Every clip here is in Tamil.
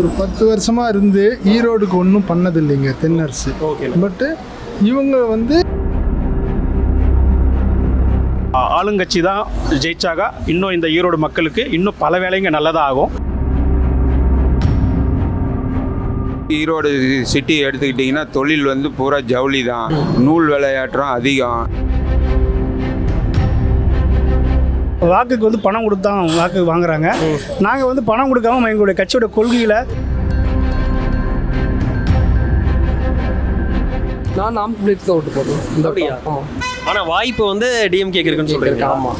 ஒரு பத்து வருஷமா இருந்து ஈரோடுக்கு ஒன்றும் பண்ணது இல்லைங்க தென்னரசு ஓகே பட்டு இவங்க வந்து ஆளுங்கட்சி தான் ஜெயிச்சாக இன்னும் இந்த ஈரோடு மக்களுக்கு இன்னும் பல வேலைங்க நல்லதாக ஆகும் ஈரோடு சிட்டி எடுத்துக்கிட்டிங்கன்னா தொழில் வந்து பூரா ஜவுளி தான் நூல் விளையாட்டம் அதிகம் வாக்குக்கு வந்து பணம் கொடுத்து தான் வாக்கு வாங்குறாங்க நாங்கள் வந்து பணம் கொடுக்காம எங்களுடைய கட்சியோட கொள்கையில் நான் நாம் பிளேட் தான் ஓட்டு போடுவேன் இந்த அப்படியா? ஆமாம் ஆனா வாய்ப்பு வந்து டிஎம்கே இருக்குன்னு சொல்றீங்க ஆமாம்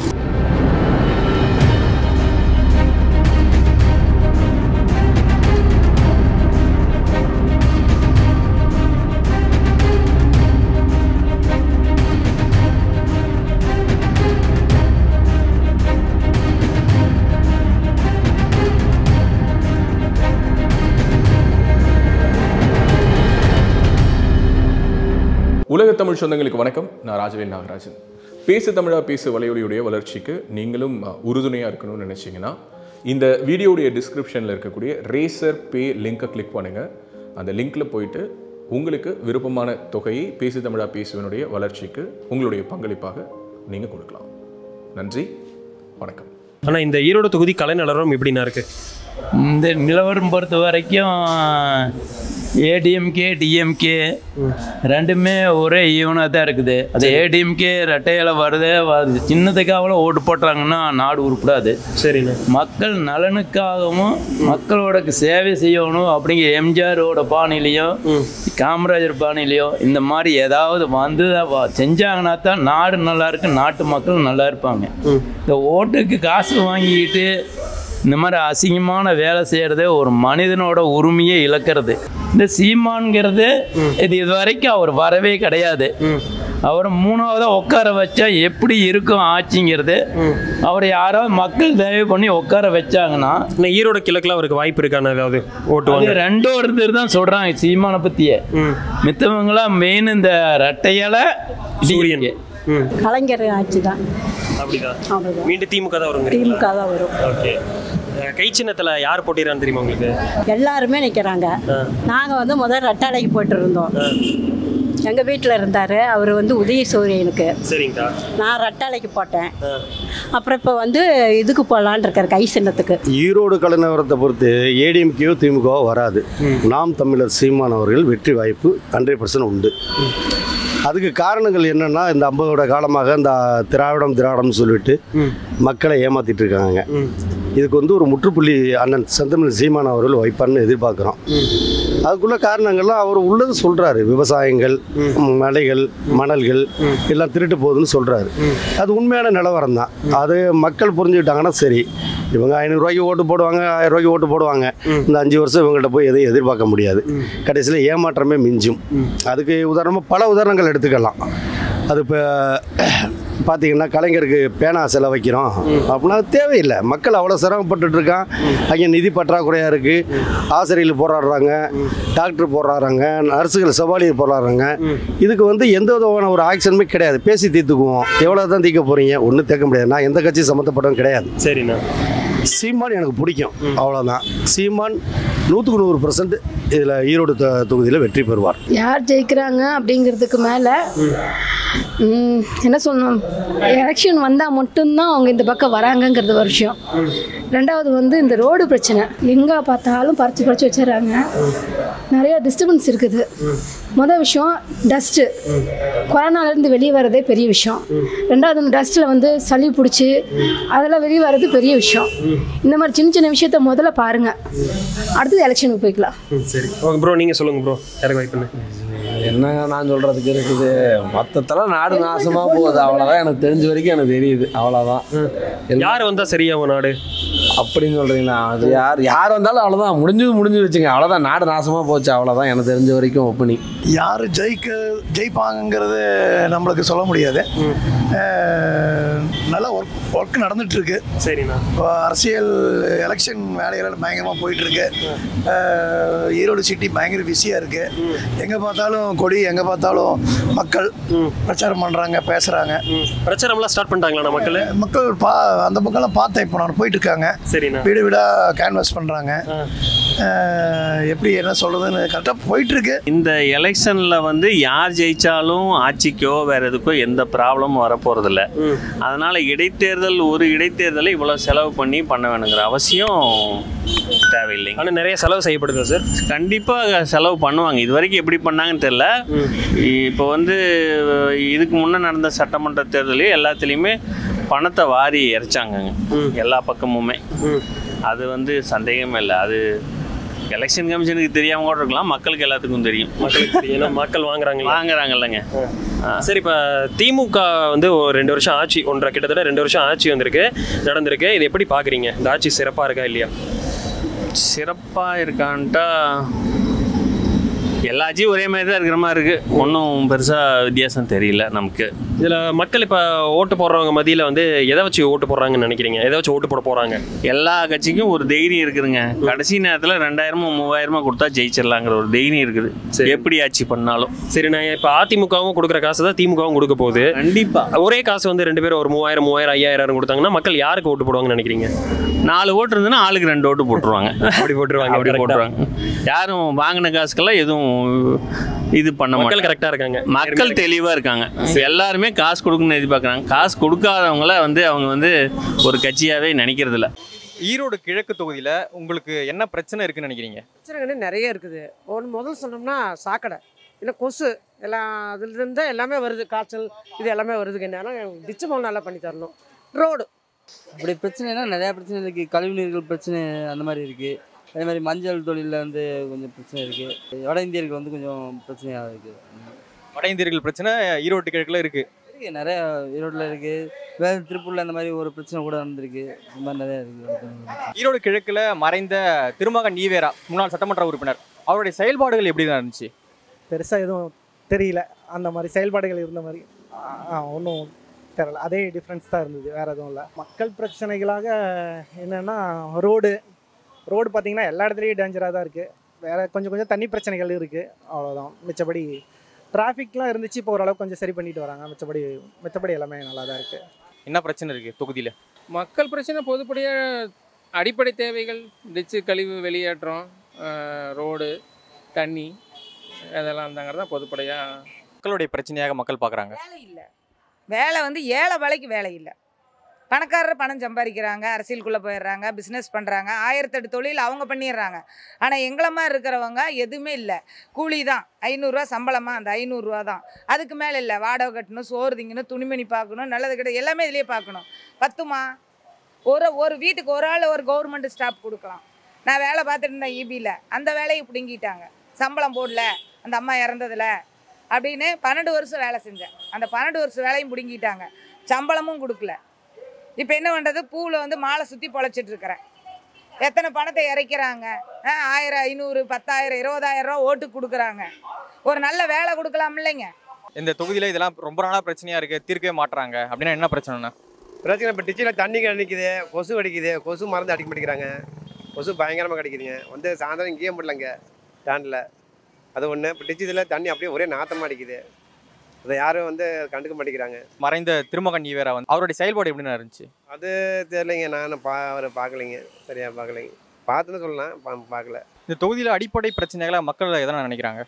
உலக தமிழ் சொந்தங்களுக்கு வணக்கம் நான் ராஜவேல் நாகராஜன் பேசு தமிழா பேசு வலையொலியுடைய வளர்ச்சிக்கு நீங்களும் அஹ், உறுதுணையா இருக்கணும்னு நினைச்சீங்கன்னா இந்த வீடியோடைய டிஸ்கிரிப்ஷனில் இருக்கக்கூடிய ரேசர் பே லிங்கை கிளிக் பண்ணுங்க அந்த லிங்க்ல போயிட்டு உங்களுக்கு விருப்பமான தொகையை பேசு தமிழா பேசுவனுடைய வளர்ச்சிக்கு உங்களுடைய பங்களிப்பாக நீங்க கொடுக்கலாம் நன்றி வணக்கம் ஆனா இந்த ஈரோடு தொகுதி கலை நிலவரம் எப்படிண்ணா இருக்கு இந்த நிலவரம் பொறுத்த வரைக்கும் ஏடிஎம்கே டிஎம்கே ரெண்டுமே ஒரே ஈவனாக தான் இருக்குது அது ஏடிஎம்கே ரெட்டையில வருது வருது சின்னதுக்காக ஓட்டு போட்டுறாங்கன்னா நாடு உருப்படாது சரிண்ணா மக்கள் நலனுக்காகவும் மக்களோட சேவை செய்யணும் அப்படிங்கிற எம்ஜிஆரோட பாணிலையும் காமராஜர் பாணிலையும் இந்த மாதிரி ஏதாவது வந்து வ- செஞ்சாங்கன்னா தான் நாடு நல்லா இருக்கு நாட்டு மக்கள் நல்லா இருப்பாங்க இந்த ஓட்டுக்கு காசு வாங்கிக்கிட்டு இந்த மாதிரி அசிங்கமான வேலை செய்கிறதே ஒரு மனிதனோட உரிமையை இழக்கிறது இந்த சீமான்ங்கிறது இது இது வரைக்கும் அவர் வரவே கிடையாது அவரை மூணாவதாக உட்கார வச்சா எப்படி இருக்கும் ஆட்சிங்கிறது அவரை யாராவது மக்கள் தயவு பண்ணி உட்கார வச்சாங்கன்னா இன்னும் ஈரோடு கிழக்குல அவருக்கு வாய்ப்பு இருக்காண்ணா ஏதாவது ஓட்டு அது வாங்க ரெண்டு ஒருத்தர் தான் சொல்றாங்க சீமானை பத்தியே மித்தவங்களாம் மெயின் இந்த ரெட்டையலை சூரியன் ம் கலைஞர் ஆட்சி தான் அப்படிதான் அவ்வளோதான் மீண்டும் திமுக தான் வருங்க திமுக தான் வரும் ஓகே கை சின்னத்துல யார் போட்டிடுறான்னு தெரியுமா உங்களுக்கு எல்லாருமே நிற்கிறாங்க நாங்கள் வந்து முதல் ரெட்டாலைக்கு போயிட்டு இருந்தோம் எங்கள் வீட்டில் இருந்தார் அவர் வந்து உதய சூரியனுக்கு சரிங்கக்கா நான் ரெட்டாலைக்கு போட்டேன் அப்புறம் இப்போ வந்து இதுக்கு போகலான் இருக்கார் கை சின்னத்துக்கு ஈரோடு கலைநகரத்தை பொறுத்து ஏடிஎம்கேயோ திமுகவோ வராது நாம் தமிழர் சீமான் அவர்கள் வெற்றி வாய்ப்பு ஹண்ட்ரட் பர்சன்ட் உண்டு அதுக்கு காரணங்கள் என்னன்னா இந்த ஐம்பதோட காலமாக இந்த திராவிடம் திராவிடம்னு சொல்லிட்டு மக்களை ஏமாத்திட்டு இருக்காங்க இதுக்கு வந்து ஒரு முற்றுப்புள்ளி அண்ணன் செந்தமிழ் சீமான் அவர்கள் வைப்பார்னு எதிர்பார்க்குறோம் அதுக்குள்ள காரணங்கள்லாம் அவர் உள்ளது சொல்றாரு விவசாயங்கள் மலைகள் மணல்கள் எல்லாம் திருட்டு போகுதுன்னு சொல்றாரு அது உண்மையான நிலவரம் தான் அது மக்கள் புரிஞ்சுக்கிட்டாங்கன்னா சரி இவங்க ஐநூறுரூவாய்க்கு ஓட்டு போடுவாங்க ஆயிரம் ரூபாய்க்கு ஓட்டு போடுவாங்க இந்த அஞ்சு வருஷம் இவங்கள்ட்ட போய் எதையும் எதிர்பார்க்க முடியாது கடைசியில் ஏமாற்றமே மிஞ்சும் அதுக்கு உதாரணமாக பல உதாரணங்கள் எடுத்துக்கலாம் அது இப்போ பார்த்தீங்கன்னா கலைஞருக்கு பேனா செலவைக்கிறோம் அப்படின்னா அது தேவையில்லை மக்கள் அவ்வளோ சிரமப்பட்டுட்டு இருக்கான் அங்கே நிதி பற்றாக்குறையாக இருக்குது ஆசிரியர்கள் போராடுறாங்க டாக்டர் போராடுறாங்க நர்ஸுகள் செவாலியர் போராடுறாங்க இதுக்கு வந்து எந்த விதமான ஒரு ஆக்ஷனுமே கிடையாது பேசி தீர்த்துக்குவோம் எவ்வளோ தான் தீர்க்க போகிறீங்க ஒன்றும் தேக்க முடியாது நான் எந்த கட்சியும் சம்மந்தப்பட்டவன் கிடையாது சரிண்ணா சீமான் எனக்கு பிடிக்கும் அவ்வளோதான் சீமான் நூற்றுக்கு நூறு பர்சன்ட் இதில் ஈரோடு தொ- தொகுதியில் வெற்றி பெறுவார் யார் ஜெயிக்கிறாங்க அப்படிங்கிறதுக்கு மேலே என்ன சொல்லணும் எலெக்ஷன் வந்தால் மட்டும்தான் அவங்க இந்த பக்கம் வராங்கங்கிறது ஒரு விஷயம் ரெண்டாவது வந்து இந்த ரோடு பிரச்சனை எங்கே பார்த்தாலும் பறிச்சு பறிச்சு வச்சிடறாங்க நிறைய டிஸ்டர்பன்ஸ் இருக்குது மொதல் விஷயம் டஸ்ட்டு கொரோனாலேருந்து வெளியே வர்றதே பெரிய விஷயம் ரெண்டாவது இந்த டஸ்ட்டில் வந்து சளி பிடிச்சி அதெல்லாம் வெளியே வர்றது பெரிய விஷயம் இந்த மாதிரி சின்ன சின்ன விஷயத்த முதல்ல பாருங்கள் அடுத்தது எலெக்ஷனுக்கு போய்க்கலாம் சரி ஓகே ப்ரோ நீங்க சொல்லுங்க ப்ரோ யாருக்கு வாய்ப்புன்னு என்னங்க நான் சொல்கிறதுக்கு இருக்குது மொத்தத்தில் நாடு நாசமாக போகுது அவ்வளோதான் எனக்கு தெரிஞ்ச வரைக்கும் எனக்கு தெரியுது அவ்வளோதான் யார் வந்தா சரியாகும் நாடு அப்படின்னு சொல்கிறீங்களா அது யார் யார் வந்தாலும் அவ்வளோதான் முடிஞ்சது முடிஞ்சு வச்சுங்க அவ்வளோதான் நாடு நாசமாக போச்சு அவ்வளோதான் எனக்கு தெரிஞ்ச வரைக்கும் ஒப்பனிங் யார் ஜெயிக்க ஜெயிப்பாங்கங்கிறது நம்மளுக்கு சொல்ல முடியாது அஹ், நல்லா ஒர்க் ஒர்க் நடந்துட்டு இருக்கு சரிண்ணா இப்போ அரசியல் எலெக்ஷன் வேலைகள் பயங்கரமாக போயிட்டு இருக்கு அஹ், ஈரோடு சிட்டி பயங்கர பிஸியாக இருக்கு எங்கே பார்த்தாலும் கொடி எங்கே பார்த்தாலும் மக்கள் பிரச்சாரம் பண்ணுறாங்க பேசுகிறாங்க பிரச்சாரம்லாம் ஸ்டார்ட் பண்ணிட்டாங்களா மக்கள் மக்கள் பா அந்த பக்கம்லாம் பார்த்தேன் இப்போ நான் போயிட்டு இருக்காங்க சரிண்ணா வீடு வீடாக கேன்வாஸ் பண்ணுறாங்க எப்படி என்ன சொல்கிறதுன்னு கரெக்டாக போயிட்டுருக்கு இந்த எலெக்ஷனில் வந்து யார் ஜெயிச்சாலும் ஆட்சிக்கோ வேற எதுக்கோ எந்த ப்ராப்ளமும் வரப்போகிறதில்ல அதனால் இடைத்தேர்தல் ஒரு இடைத்தேர்தலை இவ்வளோ செலவு பண்ணி பண்ண வேணுங்கிற அவசியம் தேவையில்லைங்க ஆனால் நிறைய செலவு செய்யப்படுதா சார் கண்டிப்பாக செலவு பண்ணுவாங்க இது வரைக்கும் எப்படி பண்ணாங்கன்னு தெரில இப்போ வந்து இதுக்கு முன்னே நடந்த சட்டமன்ற தேர்தலையும் எல்லாத்துலேயுமே பணத்தை வாரி இறைச்சாங்கங்க எல்லா பக்கமுமே அது வந்து சந்தேகமே இல்லை அது எலெக்ஷன் கமிஷனுக்கு தெரியாம கூட இருக்கலாம் மக்களுக்கு எல்லாத்துக்கும் தெரியும் மக்களுக்கு தெரியும். ஏன்னா மக்கள் வாங்குறாங்க வாங்குறாங்கல்லங்க சரி இப்போ திமுக வந்து ஒரு ரெண்டு வருஷம் ஆட்சி ஒன்றரை கிட்டத்தட்ட ரெண்டு வருஷம் ஆட்சி வந்திருக்கு நடந்திருக்கு இது எப்படி பார்க்குறீங்க இந்த ஆட்சி சிறப்பாக இருக்கா இல்லையா சிறப்பாக இருக்கான்ட்டா எல்லா ஆட்சியும் ஒரே மாதிரி தான் இருக்கிற மாதிரி இருக்குது ஒன்றும் பெருசாக வித்தியாசம் தெரியல நமக்கு இதில் மக்கள் இப்போ ஓட்டு போடுறவங்க மத்தியில் வந்து எதை வச்சு ஓட்டு போடுறாங்கன்னு நினைக்கிறீங்க எதை வச்சு ஓட்டு போட போகிறாங்க எல்லா கட்சிக்கும் ஒரு தைரியம் இருக்குதுங்க கடைசி நேரத்தில் ரெண்டாயிரமோ மூவாயிரமோ கொடுத்தா ஜெயிச்சிடலாங்கிற ஒரு தைரியம் இருக்குது எப்படி ஆட்சி பண்ணாலும் சரி நான் இப்போ அதிமுகவும் கொடுக்குற காசு தான் திமுகவும் கொடுக்க போகுது கண்டிப்பாக ஒரே காசு வந்து ரெண்டு பேரும் ஒரு மூவாயிரம் மூவாயிரம் ஐயாயிரம் கொடுத்தாங்கன்னா மக்கள் யாருக்கு ஓட்டு போடுவாங்கன்னு நினைக்கிறீங்க நாலு ஓட்டு இருந்ததுன்னா ஆளுக்கு ரெண்டு ஓட்டு போட்டுருவாங்க அப்படி போட்டுருவாங்க அப்படி correct ஆ. போட்டுருவாங்க யாரும் வாங்கின காசுக்கெல்லாம் எதுவும் இது பண்ண மக்கள் மாட்டாங்க கரெக்டாக இருக்காங்க மக்கள் தெளிவாக இருக்காங்க எல்லாருமே காசு கொடுக்கணும்னு எதிர்பார்க்குறாங்க காசு கொடுக்காதவங்கள வந்து அவங்க வந்து ஒரு கட்சியாகவே நினைக்கிறது இல்ல ஈரோடு கிழக்கு தொகுதியில் உங்களுக்கு என்ன பிரச்சனை இருக்குன்னு நினைக்கிறீங்க பிரச்சனைகள் நிறைய இருக்குது ஒன்று முதல் சொன்னோம்னா சாக்கடை இல்லை கொசு எல்லாம் அதுலேருந்து எல்லாமே வருது காய்ச்சல் இது எல்லாமே வருதுங்க என்னன்னா டிச்சு போல் நல்லா பண்ணி தரணும் ரோடு அப்படி பிரச்சனைனா நிறையா பிரச்சனை இருக்குது கழிவு நீர்கள் பிரச்சனை அந்த மாதிரி இருக்குது அதே மாதிரி மஞ்சள் தொழிலில் வந்து கொஞ்சம் பிரச்சனை இருக்குது வட இந்தியருக்கு வந்து கொஞ்சம் பிரச்சனையாக இருக்குது வட இந்தியர்கள் பிரச்சனை ஈரோடு கிழக்கில் இருக்குது இருக்குது நிறையா ஈரோட்டில் இருக்குது வேறு திருப்பூரில் அந்த மாதிரி ஒரு பிரச்சனை கூட நடந்திருக்கு இந்த மாதிரி நிறையா இருக்குது ஈரோடு கிழக்கில் மறைந்த திருமகன் ஈவேரா முன்னாள் சட்டமன்ற உறுப்பினர் அவருடைய செயல்பாடுகள் எப்படி தான் இருந்துச்சு பெருசாக எதுவும் தெரியல அந்த மாதிரி செயல்பாடுகள் இருந்த மாதிரி ஒன்றும் தெரியல அதே டிஃப்ரென்ஸ் தான் இருந்தது வேறு எதுவும் இல்லை மக்கள் பிரச்சனைகளாக என்னென்னா ரோடு ரோடு பார்த்திங்கன்னா எல்லா இடத்துலையும் டேஞ்சராக தான் இருக்குது வேறு கொஞ்சம் கொஞ்சம் தண்ணி பிரச்சனைகள் இருக்குது அவ்வளோதான் மிச்சப்படி டிராஃபிக்லாம் இருந்துச்சு இப்போ ஓரளவுக்கு கொஞ்சம் சரி பண்ணிட்டு வராங்க மிச்சப்படி மிச்சப்படி எல்லாமே நல்லா தான் இருக்குது என்ன பிரச்சனை இருக்குது தொகுதியில் மக்கள் பிரச்சனை பொதுப்படியாக அடிப்படை தேவைகள் டிச்சு கழிவு வெளியேற்றம் ரோடு தண்ணி அதெல்லாம் தாங்கிறது தான் பொதுப்படையாக மக்களுடைய பிரச்சனையாக மக்கள் பார்க்குறாங்க வேலை இல்லை வேலை வந்து ஏழை வேலைக்கு வேலை இல்லை பணக்காரர் பணம் சம்பாதிக்கிறாங்க அரசியலுக்குள்ளே போயிடுறாங்க பிஸ்னஸ் பண்ணுறாங்க ஆயிரத்தெட்டு தொழில் அவங்க பண்ணிடுறாங்க ஆனால் எங்களை மாதிரி இருக்கிறவங்க எதுவுமே இல்லை கூலி தான் ஐநூறுரூவா சம்பளமாக அந்த ஐநூறுரூவா தான் அதுக்கு மேலே இல்லை வாடகை கட்டணும் சோறு திங்கணும் துணிமணி பார்க்கணும் நல்லது கிட்ட எல்லாமே இதிலே பார்க்கணும் பத்துமா ஒரு ஒரு வீட்டுக்கு ஒரு ஆள் ஒரு கவர்மெண்ட் ஸ்டாப் கொடுக்கலாம் நான் வேலை பார்த்துட்டு இருந்தேன் ஈபியில் அந்த வேலையை பிடுங்கிட்டாங்க சம்பளம் போடல அந்த அம்மா இறந்ததில் அப்படின்னு பன்னெண்டு வருஷம் வேலை செஞ்சேன் அந்த பன்னெண்டு வருஷம் வேலையும் பிடுங்கிட்டாங்க சம்பளமும் கொடுக்கல இப்போ என்ன பண்ணுறது பூவில் வந்து மாலை சுற்றி பொழைச்சிட்டு இருக்கிறேன் எத்தனை பணத்தை இறைக்கிறாங்க ஆ, ஆயிரம் ஐநூறு பத்தாயிரம் இருபதாயிரம் ரூபா ஓட்டுக்கு கொடுக்குறாங்க ஒரு நல்ல வேலை கொடுக்கலாம் இல்லைங்க இந்த தொகுதியில் இதெல்லாம் ரொம்ப நாளாக பிரச்சனையாக இருக்குது தீர்க்கவே மாட்டுறாங்க அப்படின்னா என்ன பிரச்சனைண்ணா பிரச்சனை இப்போ டிச்சில் தண்ணி நிற்கிது கொசு அடிக்குது கொசு மருந்து அடிக்க மாட்டேங்கிறாங்க கொசு பயங்கரமாக கிடைக்குதுங்க வந்து சாயந்தரம் இங்கேயே முடியலங்க ஸ்டாண்டில் அது ஒன்று இப்போ டிச்சில் தண்ணி அப்படியே ஒரே நாத்தமாக அடிக்குது அதை யாரும் வந்து கண்டுக்க மாட்டேங்கிறாங்க மறைந்த திருமகன் ஈவேரா வந்து அவருடைய செயல்பாடு எப்படிண்ணா இருந்துச்சு அது தெரியலைங்க நான் பா அவரை பார்க்கலைங்க சரியாக பார்க்கலைங்க பார்த்துன்னு சொல்லலாம் பா பார்க்கல இந்த தொகுதியில் அடிப்படை பிரச்சனைகளை மக்கள் எதனா நினைக்கிறாங்க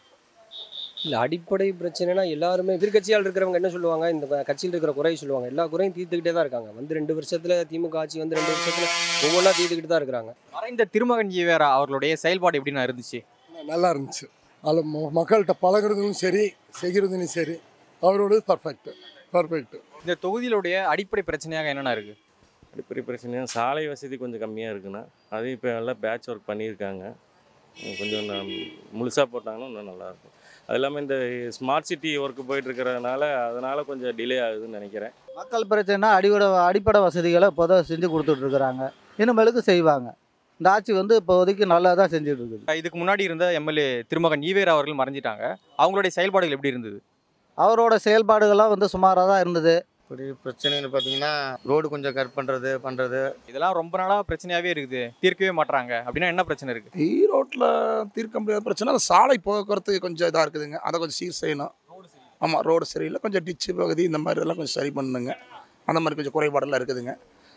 இல்லை அடிப்படை பிரச்சனைனா எல்லாருமே எதிர்க்கட்சியால் இருக்கிறவங்க என்ன சொல்லுவாங்க இந்த க- கட்சியில் இருக்கிற குறையை சொல்லுவாங்க எல்லா குறையும் தீர்த்துக்கிட்டே தான் இருக்காங்க வந்து ரெண்டு வருஷத்துல திமுக ஆட்சி வந்து ரெண்டு வருஷத்துல ஒவ்வொன்றா தீர்த்துக்கிட்டு தான் இருக்கிறாங்க மறைந்த திருமகன் ஈவேரா அவர்களுடைய செயல்பாடு எப்படிண்ணா இருந்துச்சு நல்லா இருந்துச்சு அதில் மக்கள்கிட்ட பழகுறதுலும் சரி செய்கிறதுலும் சரி அவரோட பர்ஃபெக்ட் பர்ஃபெக்ட் இந்த தொகுதியிலுடைய அடிப்படை பிரச்சனையாக என்னென்ன இருக்குது அடிப்படை பிரச்சனையாக சாலை வசதி கொஞ்சம் கம்மியாக இருக்குண்ணா அது இப்போ எல்லாம் பேட்ச் ஒர்க் பண்ணியிருக்காங்க உம் கொஞ்சம் முழுசாக போட்டாங்கன்னா இன்னும் நல்லாயிருக்கும் அது இல்லாமல் இந்த ஸ்மார்ட் சிட்டி ஒர்க்கு போயிட்டு இருக்கிறதுனால அதனால் கொஞ்சம் டிலே ஆகுதுன்னு நினைக்கிறேன் மக்கள் பிரச்சனைனா அடிப்படை அடிப்படை வசதிகளை இப்போதான் செஞ்சு கொடுத்துட்ருக்குறாங்க இனிமேலுக்கு செய்வாங்க இந்த ஆட்சி வந்து இப்போதைக்கு நல்லா தான் செஞ்சுட்டு இருக்குது இதுக்கு முன்னாடி இருந்த எம்எல்ஏ திருமகன் ஈவேரா அவர்கள் மறைஞ்சிட்டாங்க அவங்களுடைய செயல்பாடுகள் எப்படி இருந்தது அவரோட செயல்பாடுகள்லாம் வந்து சுமாராக தான் இருந்தது இப்படி பிரச்சனைன்னு பார்த்தீங்கன்னா ரோடு கொஞ்சம் கட் பண்ணுறது பண்ணுறது இதெல்லாம் ரொம்ப நாளாக பிரச்சனையாகவே இருக்குது தீர்க்கவே மாட்றாங்க அப்படின்னா என்ன பிரச்சனை இருக்குது ஈரோட்டில் தீர்க்க முடியாத பிரச்சனை அந்த சாலை போக்குவரத்து கொஞ்சம் இதாக இருக்குதுங்க அதை கொஞ்சம் சீர் செய்யணும் ஆமாம் ரோடு சரியில்லை கொஞ்சம் டிச்சு பகுதி இந்த மாதிரி இதெல்லாம் கொஞ்சம் சரி பண்ணுங்க அந்த மாதிரி கொஞ்சம் குறைபாடெல்லாம் இருக்குதுங்க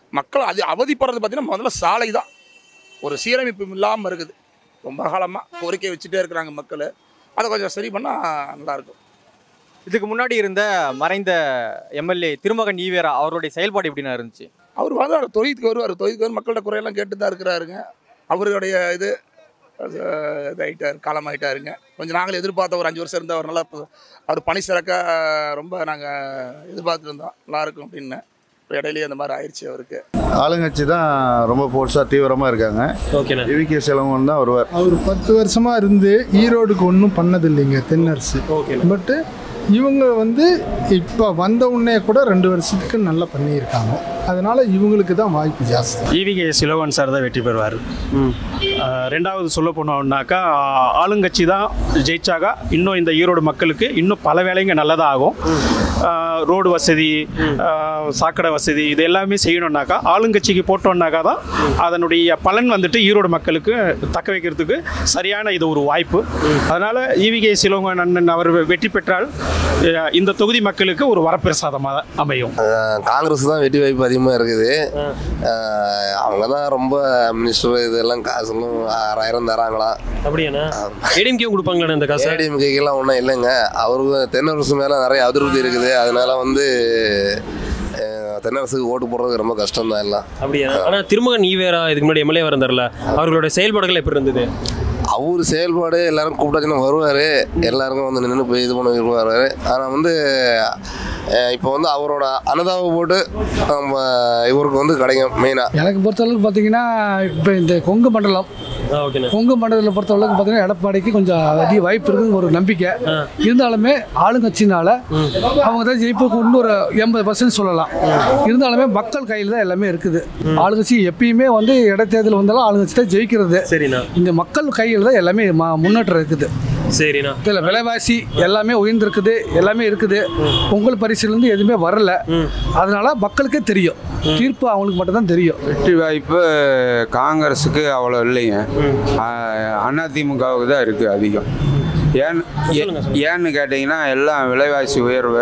மக்கள் அது அவதிப்படுறது பார்த்தீங்கன்னா முதல்ல சாலை தான் ஒரு சீரமைப்பு இல்லாமல் இருக்குது ரொம்ப காலமாக கோரிக்கை வச்சுட்டே இருக்கிறாங்க மக்கள் அதை கொஞ்சம் சரி பண்ணால் நல்லாயிருக்கும் இதுக்கு முன்னாடி இருந்த மறைந்த எம்எல்ஏ திருமகன் ஈவேரா அவருடைய செயல்பாடு எப்படிண்ணா இருந்துச்சு அவர் வந்து தொழிலுக்கு வருவார் தொழிலுக்கு வந்து மக்கள்கிட்ட குறையெல்லாம் கேட்டு தான் இருக்கிறாருங்க அவருடைய இது அது, இதாயிட்டார் காலமாயிட்டாருங்க கொஞ்சம் நாங்கள் எதிர்பார்த்த ஒரு அஞ்சு வருஷம் இருந்தால் அவர் நல்லா இப்போ அவர் பணி சிறக்க ரொம்ப நாங்கள் எதிர்பார்த்துட்டு இருந்தோம் நல்லா இருக்கும் அப்படின்னு இப்போ இடையிலேயே அந்த மாதிரி ஆயிடுச்சு அவருக்கு ஆளுங்கட்சி தான் ரொம்ப போர்ஸாக தீவிரமாக இருக்காங்க ஓகேண்ணா இவிகே செலவன் தான் வருவார் அவர் பத்து வருஷமா இருந்து ஈரோடுக்கு ஒன்றும் பண்ணதில்லைங்க தென்னரசு பட்டு இவங்க வந்து இப்போ வந்த உடனே கூட ரெண்டு வருஷத்துக்கு நல்லா பண்ணியிருக்காங்க அதனால இவங்களுக்கு தான் வாய்ப்பு ஜாஸ்தி ஈவிகே சிலோகன் சார் தான் வெற்றி பெறுவார் ரெண்டாவது சொல்ல போனோம்னாக்கா ஆளுங்கட்சி தான் ஜெயிச்சாக்கா இன்னும் இந்த ஈரோடு மக்களுக்கு இன்னும் பல வேலைங்க நல்லதாக ஆகும் ஆஹ் ரோடு வசதி ஆஹ் சாக்கடை வசதி இது எல்லாமே செய்யணும்னாக்கா ஆளுங்கட்சிக்கு போட்டோம்னாக்கா தான் அதனுடைய பலன் வந்துட்டு ஈரோடு மக்களுக்கு தக்க வைக்கிறதுக்கு சரியான இது ஒரு வாய்ப்பு அதனால் ஈவிகே சிலோகன் அண்ணன் அவர் வெற்றி பெற்றால் அஹ் இந்த தொகுதி மக்களுக்கு ஒரு வரப்பிரசாதமாக அமையும் காங்கிரஸ் தான் வெற்றி வாய்ப்பு அதிகமாக இருக்குது அஹ் அவங்க தான் ரொம்ப மினிஸ்டர் இதெல்லாம் காசுலாம் ஆறாயிரம் தராங்களாம் அப்படியாண்ணா ஏடிஎம்கே கொடுப்பாங்களா இந்த காசு ஏடிஎம்கேக்கெல்லாம் ஒன்றும் இல்லைங்க அவருக்கு தென்னரசு மேலே நிறைய அதிருப்தி இருக்குது அதனால வந்து அஹ், தென்னரசுக்கு ஓட்டு போடுறது ரொம்ப கஷ்டம் தான் எல்லாம் அப்படியா ஆனா திருமகன் ஈவேரா இதுக்கு முன்னாடி எம்எல்ஏ இருந்தார்ல அவர்களோட செயல்பாடுகள் எப்படி இருந்தது அவர் செயல்பாடு எல்லாரும் கூப்பிட்டாச்சுன்னா வருவார் எல்லாருக்கும் வந்து நின்று போய் இது பண்ண வருவார் ஆனால் வந்து அஹ், இப்போ வந்து அவரோட அனுதாப போட்டு நம்ம இவருக்கு வந்து கிடைக்கும் மெயினாக எனக்கு பொறுத்தளவுக்கு பார்த்தீங்கன்னா இப்போ இந்த கொங்கு மண்டலம் கொங்கு மண்டலத்தில் பொறுத்தளவுக்கு பார்த்தீங்கன்னா எடப்பாடிக்கு கொஞ்சம் அதிக வாய்ப்பு இருக்குன்னு ஒரு நம்பிக்கை இருந்தாலுமே ஆளுங்கட்சினால அவங்க தான் ஜெயிப்புக்கு இன்னொரு எண்பது பர்சன்ட் சொல்லலாம் இருந்தாலுமே மக்கள் கையில் தான் எல்லாமே இருக்குது ஆளுங்கட்சி எப்பயுமே வந்து இடைத்தேர்தல் வந்தாலும் ஆளுங்கட்சி தான் ஜெயிக்கிறது சரிண்ணா இந்த மக்கள் கையில் தான் எல்லாமே மா- முன்னேற்றம் இருக்குது சரிண்ணா இதில் விலைவாசி எல்லாமே உயர்ந்திருக்குது எல்லாமே இருக்குது பொங்கல் பரிசுலேருந்து எதுவுமே வரல அதனால மக்களுக்கே தெரியும் தீர்ப்பு அவங்களுக்கு மட்டும் தான் தெரியும் வெற்றி வாய்ப்பு காங்கிரஸுக்கு அவ்வளோ இல்லைங்க அதிமுகவுக்கு தான் இருக்குது அதிகம் ஏன்னு ஏ- ஏன்னு கேட்டிங்கன்னா எல்லாம் விலைவாசி உயர்வு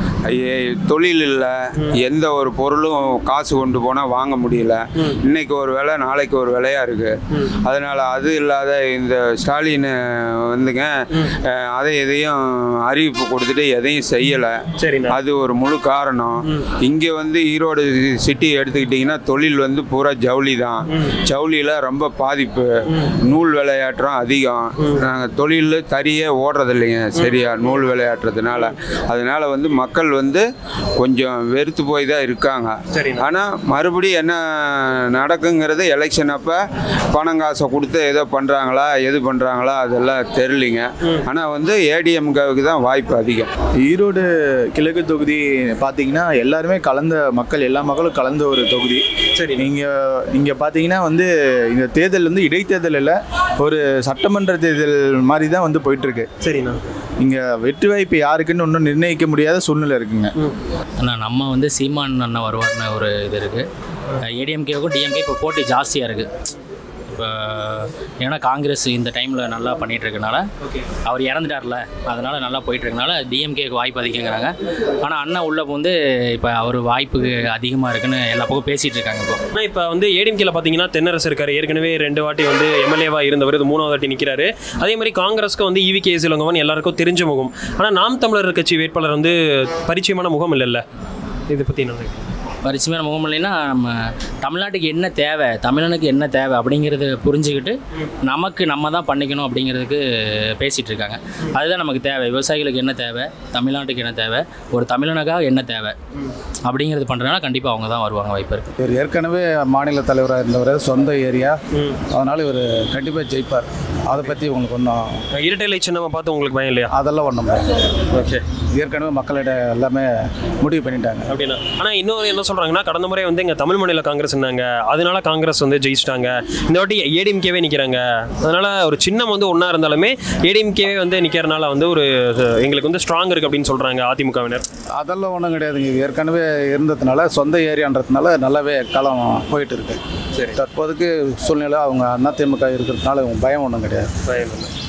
ஏ- தொழில் இல்லை எந்த ஒரு பொருளும் காசு கொண்டு போனால் வாங்க முடியல இன்னைக்கு ஒரு விலை நாளைக்கு ஒரு விலையாக இருக்குது அதனால் அது இல்லாத இந்த ஸ்டாலின் வந்துங்க அஹ், அதை எதையும் அறிவிப்பு கொடுத்துட்டு எதையும் செய்யலை அது ஒரு முழு காரணம் இங்கே வந்து ஈரோடு சிட்டி எடுத்துக்கிட்டிங்கன்னா தொழில் வந்து பூரா ஜவுளி தான் ஜவுளியில் ரொம்ப பாதிப்பு நூல் விளையாட்டுறோம் அதிகம் நாங்கள் தொழில் தறியே ஓடுறது இல்லைங்க சரியா நூல் விளையாட்டுறதுனால அதனால வந்து மக்கள் வந்து கொஞ்சம் வெறுத்து போய் தான் இருக்காங்க ஆனால் மறுபடியும் என்ன நடக்குங்கிறது எலெக்ஷன் அப்போ பணம் காசை கொடுத்து ஏதோ பண்ணுறாங்களா எது பண்ணுறாங்களா அதெல்லாம் தெரியலிங்க ஆனால் வந்து ஏடிஎம்கவுக்கு தான் வாய்ப்பு அதிகம் ஈரோடு கிழக்கு தொகுதி பார்த்தீங்கன்னா எல்லாருமே கலந்த மக்கள் எல்லா மக்களும் கலந்த ஒரு தொகுதி சரி நீங்கள் இங்கே பார்த்தீங்கன்னா வந்து இந்த தேர்தல் வந்து இடைத்தேர்தல் இல்லை ஒரு சட்டமன்ற தேர்தல் மாதிரி தான் வந்து போயிட்டுருக்கு சரிண்ணா இங்கே வெற்றி வாய்ப்பு யாருக்குன்னு ஒன்றும் நிர்ணயிக்க முடியாத சூழ்நிலை இருக்குங்க அண்ணா நம்ம வந்து சீமான் அண்ணா வருவார்னு ஒரு இது இருக்குது ஏடிஎம்கேவுக்கும் டிஎம்கே இப்போ போட்டி ஜாஸ்தியாக இருக்குது இப்போ ஏன்னா காங்கிரஸ் இந்த டைமில் நல்லா பண்ணிட்டு இருக்கனால அவர் இறந்துட்டார்ல அதனால நல்லா போயிட்டு இருக்கனால டிஎம்கேக்கு வாய்ப்பு அதிகங்கிறாங்க ஆனால் அண்ணா உள்ள வந்து இப்போ அவர் வாய்ப்புக்கு அதிகமாக இருக்குன்னு எல்லா பக்கம் பேசிகிட்டு இருக்காங்க இப்போ ஆனால் இப்போ வந்து ஏடிஎம்கேல பார்த்தீங்கன்னா தென்னரசு இருக்காரு ஏற்கனவே ரெண்டு வாட்டி வந்து எம்எல்ஏவா இருந்தவர் இது மூணாவது வாட்டி நிற்கிறாரு அதே மாதிரி காங்கிரஸ்க்கு வந்து இவி கே சிலங்கவன் எல்லாருக்கும் தெரிஞ்ச முகம் ஆனால் நாம் தமிழர் கட்சி வேட்பாளர் வந்து பரிச்சயமான முகம் இல்லைல்ல இதை பற்றி என்ன நினைக்கிறீங்க? பரிசுமையான முகம் இல்லைன்னா நம்ம தமிழ்நாட்டுக்கு என்ன தேவை தமிழனுக்கு என்ன தேவை அப்படிங்கிறத புரிஞ்சுக்கிட்டு நமக்கு நம்ம தான் பண்ணிக்கணும் அப்படிங்கிறதுக்கு பேசிகிட்டு இருக்காங்க அதுதான் நமக்கு தேவை விவசாயிகளுக்கு என்ன தேவை தமிழ்நாட்டுக்கு என்ன தேவை ஒரு தமிழனுக்காக என்ன தேவை அப்படிங்கிறது பண்ணுறதுனால கண்டிப்பாக அவங்க தான் வருவாங்க வாய்ப்பு இருக்குது இவர் ஏற்கனவே மாநில தலைவராக இருந்தவர் சொந்த ஏரியா அதனால் இவர் கண்டிப்பாக ஜெயிப்பார் அதை பற்றி உங்களுக்கு ஒன்றும் இரட்டை இலை சின்னமா பார்த்து உங்களுக்கு பயம் இல்லையா அதெல்லாம் ஒன்றும் ஓகே ஏற்கனவே மக்களிட எல்லாமே முடிவு பண்ணிட்டாங்க அப்படின்னா ஆனால் இன்னொரு என்ன சொல்கிறாங்கன்னா கடந்த முறை வந்து எங்கள் தமிழ் மாநில காங்கிரஸ் இருந்தாங்க அதனால காங்கிரஸ் வந்து ஜெயிச்சிட்டாங்க இந்த வாட்டி ஏடிஎம்கேவே நிற்கிறாங்க அதனால ஒரு சின்னம் வந்து ஒன்றா இருந்தாலுமே ஏடிஎம்கேவே வந்து நிற்கிறனால வந்து ஒரு எங்களுக்கு வந்து ஸ்ட்ராங் இருக்குது அப்படின்னு சொல்கிறாங்க அதிமுகவினர் அதெல்லாம் ஒன்றும் கிடையாதுங்க இது ஏற்கனவே இருந்ததுனால சொந்த ஏரியான்றதுனால நல்லாவே களம் போயிட்டு இருக்கு சரி தற்போதைக்கு சூழ்நிலை அவங்க அதிமுக இருக்கிறதுனால பயம் ஒன்றும் கிடையாது பயம் இல்லை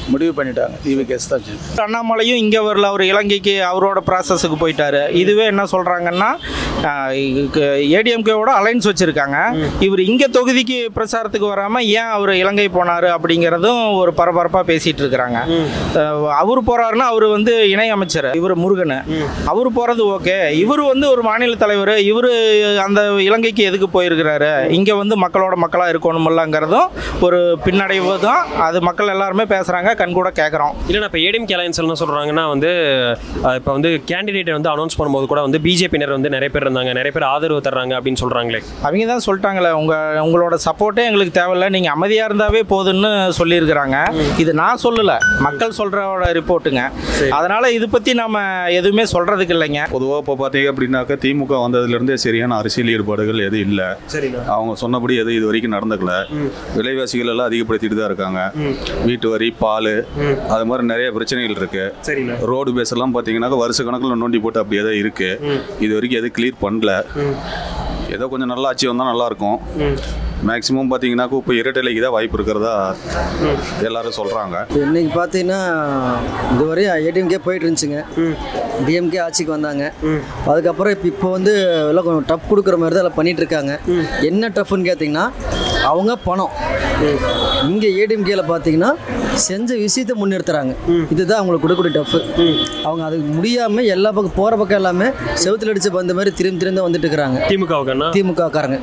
முடிவு பண்ணிட்டாங்க ஈவி கேஸ் தான் ஜெயிக்கும் அண்ணாமலையும் இங்கே வரல அவர் இலங்கைக்கு அவரோட ப்ராசஸுக்கு போயிட்டாரு இதுவே என்ன சொல்கிறாங்கன்னா ஏடிஎம்கேவோட அலைன்ஸ் வச்சுருக்காங்க இவர் இங்கே தொகுதிக்கு பிரச்சாரத்துக்கு வராமல் ஏன் அவர் இலங்கை போனார் அப்படிங்கிறதும் ஒரு பரபரப்பாக பேசிகிட்டு இருக்கிறாங்க அவர் போகிறாருன்னா அவர் வந்து இணை அமைச்சர் இவர் முருகன் அவர் போகிறது ஓகே இவர் வந்து ஒரு மாநில தலைவர் இவர் அந்த இலங்கைக்கு எதுக்கு போயிருக்கிறாரு இங்கே வந்து மக்களோட மக்களாக இருக்கணுமில்லங்கிறதும் ஒரு பின்னடைவு தான் அது மக்கள் எல்லாருமே பேசுகிறாங்க கண்கூட கேட்குறோம் இல்லைண்ணா இப்போ ஏடிஎம் அலையன்ஸ் என்ன சொல்கிறாங்கன்னா வந்து இப்போ வந்து கேண்டிடேட் வந்து அனௌன்ஸ் பண்ணும்போது கூட வந்து பிஜேபியினர் வந்து நிறைய பேர் இருந்தாங்க நிறைய பேர் ஆதரவு தர்றாங்க அப்படின்னு சொல்கிறாங்களே அவங்க தான் சொல்லிட்டாங்களே உங்கள் உங்களோட சப்போர்ட்டே எங்களுக்கு தேவையில்ல நீங்கள் அமைதியாக இருந்தாவே போதுன்னு சொல்லியிருக்கிறாங்க இது நான் சொல்லலை மக்கள் சொல்கிறோட ரிப்போர்ட்டுங்க அதனால் இது பற்றி நம்ம எதுவுமே சொல்கிறதுக்கு இல்லைங்க பொதுவாக இப்போ பார்த்தீங்க அப்படின்னாக்கா திமுக வந்ததுலேருந்தே சரியான அரசியல் ஈடுபாடுகள் எதுவும் இல்லை சரிண்ணா அவங்க சொன்னபடி எதுவும் இது வரைக்கும் நடந்துக்கல விலைவாசிகள் எல்லாம் அதிகப்படுத்திட்டு தான் இருக்காங்க வீட்டு வரி பால் அது மாதிரி நிறைய பிரச்சனைகள் இருக்கு சரிண்ணா ரோடு பேஸ் எல்லாம் பார்த்தீங்கன்னாக்கா வருஷ கணக்கில் நோண்டி போட்டு அப்படியே தான் இருக்கு இது வரைக்கும் எதுவும் கிளியர் பண்ணல ஏதோ கொஞ்சம் நல்லா ஆட்சி வந்தால் நல்லா இருக்கும் மேக்ஸிமம் பார்த்தீங்கன்னாக்கா இப்போ இரட்டைலைக்கு தான் வாய்ப்பு இருக்கிறதா எல்லாரும் சொல்கிறாங்க இன்னைக்கு பார்த்தீங்கன்னா இதுவரை ஏடிஎம்கே போயிட்டு இருந்துச்சுங்க டிஎம்கே ஆட்சிக்கு வந்தாங்க அதுக்கப்புறம் இப்போ இப்போ வந்து எல்லாம் கொஞ்சம் டஃப் கொடுக்குற மாதிரி தான் எல்லாம் பண்ணிட்டு இருக்காங்க என்ன டஃப்னு கேட்டிங்கன்னா அவங்க பணம் இங்கே ஏடிஎம்கேல பார்த்தீங்கன்னா செஞ்ச விஷயத்தை முன்னிறுத்துறாங்க இதுதான் அவங்களுக்கு கொடுக்கக்கூடிய டஃப் அவங்க அது முடியாமல் எல்லா பக்கம் போகிற பக்கம் எல்லாமே செவுத்துல அடிச்ச பந்த மாதிரி திரும்பி திரும்ப வந்துட்டு இருக்கிறாங்க திமுகவுக்கு திமுக காரங்க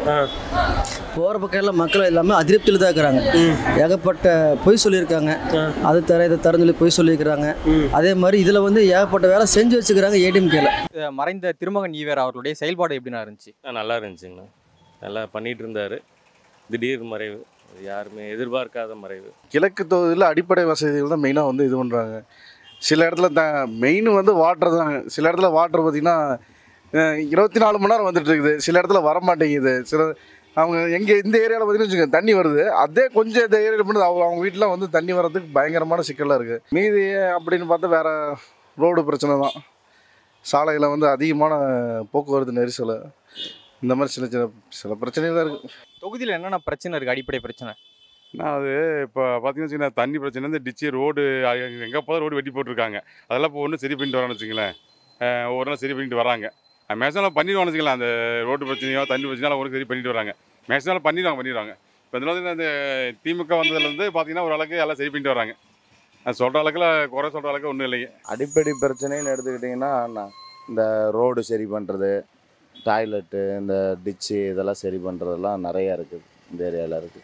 போகிற பக்கம் எல்லாம் மக்கள் எல்லாமே அதிருப்தியில் தான் இருக்கிறாங்க ஏகப்பட்ட பொய் சொல்லியிருக்காங்க அது தர இதை தரன்னு சொல்லி பொய் சொல்லியிருக்கிறாங்க அதே மாதிரி இதில் வந்து ஏகப்பட்ட வேலை செஞ்சு வச்சுக்கிறாங்க ஏடிஎம்கேல அஹ் மறைந்த திருமகன் ஈவேரா அவர்களுடைய செயல்பாடு எப்படிண்ணா இருந்துச்சு ஆ, நல்லா இருந்துச்சுங்கண்ணா நல்லா பண்ணிட்டு இருந்தார் திடீர் மறைவு அது யாருமே எதிர்பார்க்காத மறைவு கிழக்கு தொகுதியில் அடிப்படை வசதிகள் தான் மெயினாக வந்து இது பண்ணுறாங்க சில இடத்துல த மெயின் வந்து வாட்டர் தான் சில இடத்துல வாட்டர் பார்த்திங்கன்னா இருபத்தி நாலு மணி நேரம் வந்துட்டு இருக்குது சில இடத்துல வர மாட்டேங்குது சில அவங்க எங்கே இந்த ஏரியாவில் பார்த்தீங்கன்னு வச்சுக்கோங்க தண்ணி வருது அதே கொஞ்சம் இந்த ஏரியாவில் மட்டும் அவங்க அவங்க வீட்டில் வந்து தண்ணி வர்றதுக்கு பயங்கரமான சிக்கலாக இருக்குது மீதி அப்படின்னு பார்த்தா வேறு ரோடு பிரச்சனை தான் சாலையில் வந்து அதிகமான போக்குவரத்து நெரிசல் இந்த மாதிரி சில சில சில பிரச்சனைகள் தான் இருக்குது தொகுதியில் என்னென்ன பிரச்சனை இருக்குது அடிப்படை பிரச்சனை நான் அது இப்போ பார்த்தீங்கன்னு வச்சுக்கோங்களேன் தண்ணி பிரச்சனை இந்த டிச்சு ரோடு எங்கே போதும் ரோடு வெட்டி போட்டிருக்காங்க அதெல்லாம் இப்போ ஒன்று சரி பண்ணிட்டு வரான்னு வச்சுங்களேன் அஹ் ஒவ்வொரு நாள் சரி பண்ணிட்டு வராங்க மேக்ஸிமம் பண்ணிடுவான்னு வச்சுக்கலாம் அந்த ரோடு பிரச்சனையோ தண்ணி பிரச்சனையோ ஒன்று சரி பண்ணிட்டு வராங்க மேக்ஸிமம் பண்ணிடுவாங்க பண்ணிடுவாங்க இப்போ இதில் வந்து இந்த திமுக வந்ததுலேருந்து பார்த்தீங்கன்னா ஓரளவுக்கு எல்லாம் சரி பண்ணிட்டு வராங்க அது சொல்கிற அளவுக்குலாம் குறை சொல்கிற அளவுக்கு ஒன்றும் இல்லைங்க அடிப்படை பிரச்சனைன்னு எடுத்துக்கிட்டிங்கன்னா நான் இந்த ரோடு சரி பண்ணுறது டாய்லெட்டு இந்த டிச்சு இதெல்லாம் சரி பண்ணுறதெல்லாம் நிறையா இருக்குது இந்த ஏரியாவில் இருக்குது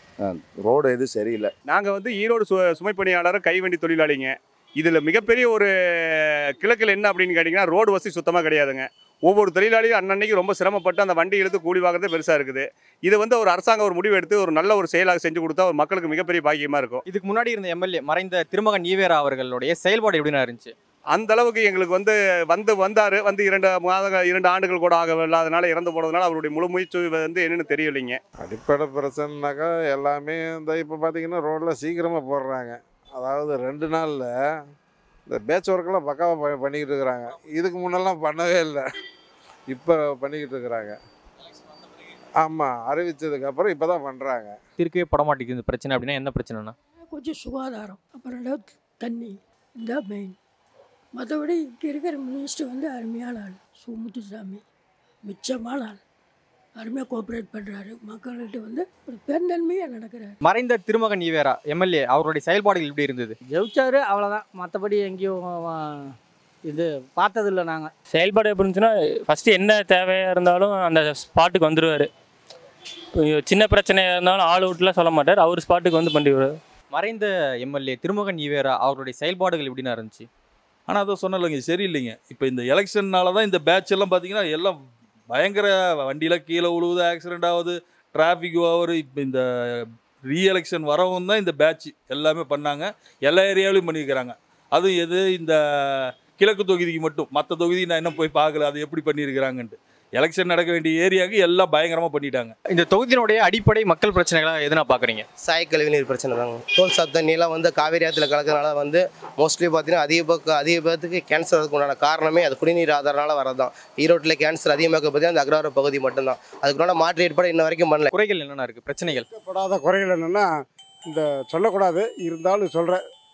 ரோடு எதுவும் சரியில்லை நாங்கள் வந்து ஈரோடு சு சுமை பணியாளர் கைவண்டி தொழிலாளிங்க இதில் மிகப்பெரிய ஒரு கிழக்கில் என்ன அப்படின்னு கேட்டிங்கன்னா ரோடு வசதி சுத்தமாக கிடையாதுங்க ஒவ்வொரு தொழிலாளியும் அன்னன்னைக்கு ரொம்ப சிரமப்பட்டு அந்த வண்டி எடுத்து கூலி வாங்குறதே பெருசாக இருக்குது இது வந்து ஒரு அரசாங்கம் ஒரு முடிவு எடுத்து ஒரு நல்ல ஒரு செயலாக செஞ்சு கொடுத்தா ஒரு மக்களுக்கு மிகப்பெரிய பாக்கியமாக இருக்கும் இதுக்கு முன்னாடி இருந்த எம்எல்ஏ மறைந்த திருமகன் ஈவேரா அவர்களுடைய செயல்பாடு எப்படிண்ணா இருந்துச்சு அந்த அளவுக்கு எங்களுக்கு வந்து வந்து வந்தார் வந்து இரண்டு மாத இரண்டு ஆண்டுகள் கூட ஆகவில்லை அதனால இறந்து போனதுனால அவருடைய முழு முயற்சி வந்து என்னன்னு தெரியலைங்க அடிப்படை பிரச்சனைனாக்கா எல்லாமே இந்த இப்போ பார்த்தீங்கன்னா ரோட்டில் சீக்கிரமாக போடுறாங்க அதாவது ரெண்டு நாளில் இந்த பேட்ச் ஒர்க்கெல்லாம் பக்காவாக ப பண்ணிக்கிட்டு இருக்கிறாங்க இதுக்கு முன்னெல்லாம் பண்ணவே இல்லை இப்போ பண்ணிக்கிட்டு இருக்கிறாங்க ஆமாம் அறிவித்ததுக்கப்புறம் இப்போ தான் பண்ணுறாங்க தீர்க்கவே பட மாட்டேங்குது இந்த பிரச்சனை அப்படின்னா என்ன பிரச்சனைனா கொஞ்சம் சுகாதாரம் அப்புறம் ரெண்டாவது தண்ணி இந்த மெயின் மற்றபடி இங்கே இருக்கிற மினிஸ்டர் வந்து அருமையான ஆள் சு முத்துசாமி மிச்சமான ஆள் அருமையாக கோஆப்ரேட் பண்ணுறாரு மக்கள்கிட்ட வந்து ஒரு பெருந்தன்மையாக நடக்கிறாரு மறைந்த திருமகன் ஈவேரா எம்எல்ஏ அவருடைய செயல்பாடுகள் எப்படி இருந்தது ஜெயிச்சாரு அவ்வளோதான் மற்றபடி எங்கேயும் அஹ், இது பார்த்ததில்ல நாங்கள் செயல்பாடு எப்படி இருந்துச்சுன்னா ஃபஸ்ட்டு என்ன தேவையாக இருந்தாலும் அந்த ஸ்பாட்டுக்கு வந்துடுவார் சின்ன பிரச்சனையாக இருந்தாலும் ஆள் விட்டுலாம் சொல்ல மாட்டார் அவர் ஸ்பாட்டுக்கு வந்து பண்ணிடுவார் மறைந்த எம்எல்ஏ திருமகன் ஈவேரா அவருடைய செயல்பாடுகள் எப்படிண்ணா இருந்துச்சு ஆனால் அதை சொன்னலைங்க சரியில்லைங்க இப்போ இந்த எலெக்ஷன்னால தான் இந்த பேட்ச் எல்லாம் பார்த்தீங்கன்னா எல்லாம் பயங்கர வண்டியில் கீழே விழுவுது ஆக்சிடென்ட் ஆகுது டிராஃபிக் ஓவர் இப்போ இந்த ரீ எலெக்ஷன் வரவும் தான் இந்த பேட்ச் எல்லாமே பண்ணாங்க எல்லா ஏரியாவிலையும் பண்ணியிருக்கிறாங்க அதுவும் எது இந்த கிழக்கு தொகுதிக்கு மட்டும் மற்ற தொகுதி நான் இன்னும் போய் பார்க்கல அது எப்படி பண்ணியிருக்கிறாங்கன்ட்டு எலெக்ஷன் நடக்க வேண்டிய ஏரியாவுக்கு எல்லாம் பயங்கரமாக பண்ணிட்டாங்க இந்த தொகுதியினுடைய அடிப்படை மக்கள் பிரச்சனைகளை எதுனா பார்க்குறீங்க சாய் கழிவுநீர் பிரச்சனை தாங்க தோல் சாப் தண்ணியெல்லாம் வந்து காவேரி ஆற்றுல கலக்கிறனால வந்து மோஸ்ட்லி பார்த்தீங்கன்னா அதிக பக்க அதிக பேர்த்துக்கு கேன்சர் அதுக்கு உண்டான காரணமே அது குடிநீர் ஆதாரனால வரது தான் ஈரோட்டில் கேன்சர் அதிகமாக பார்த்தீங்கன்னா அந்த அக்ரஹார பகுதி மட்டும்தான் அதுக்குண்டான மாற்று ஏற்பாடு இன்ன வரைக்கும் பண்ணல குறைகள் என்னென்ன இருக்குது பிரச்சனைகள் படாத குறைகள் என்னென்னா இந்த சொல்லக்கூடாது இருந்தாலும் சொல்கிறேன்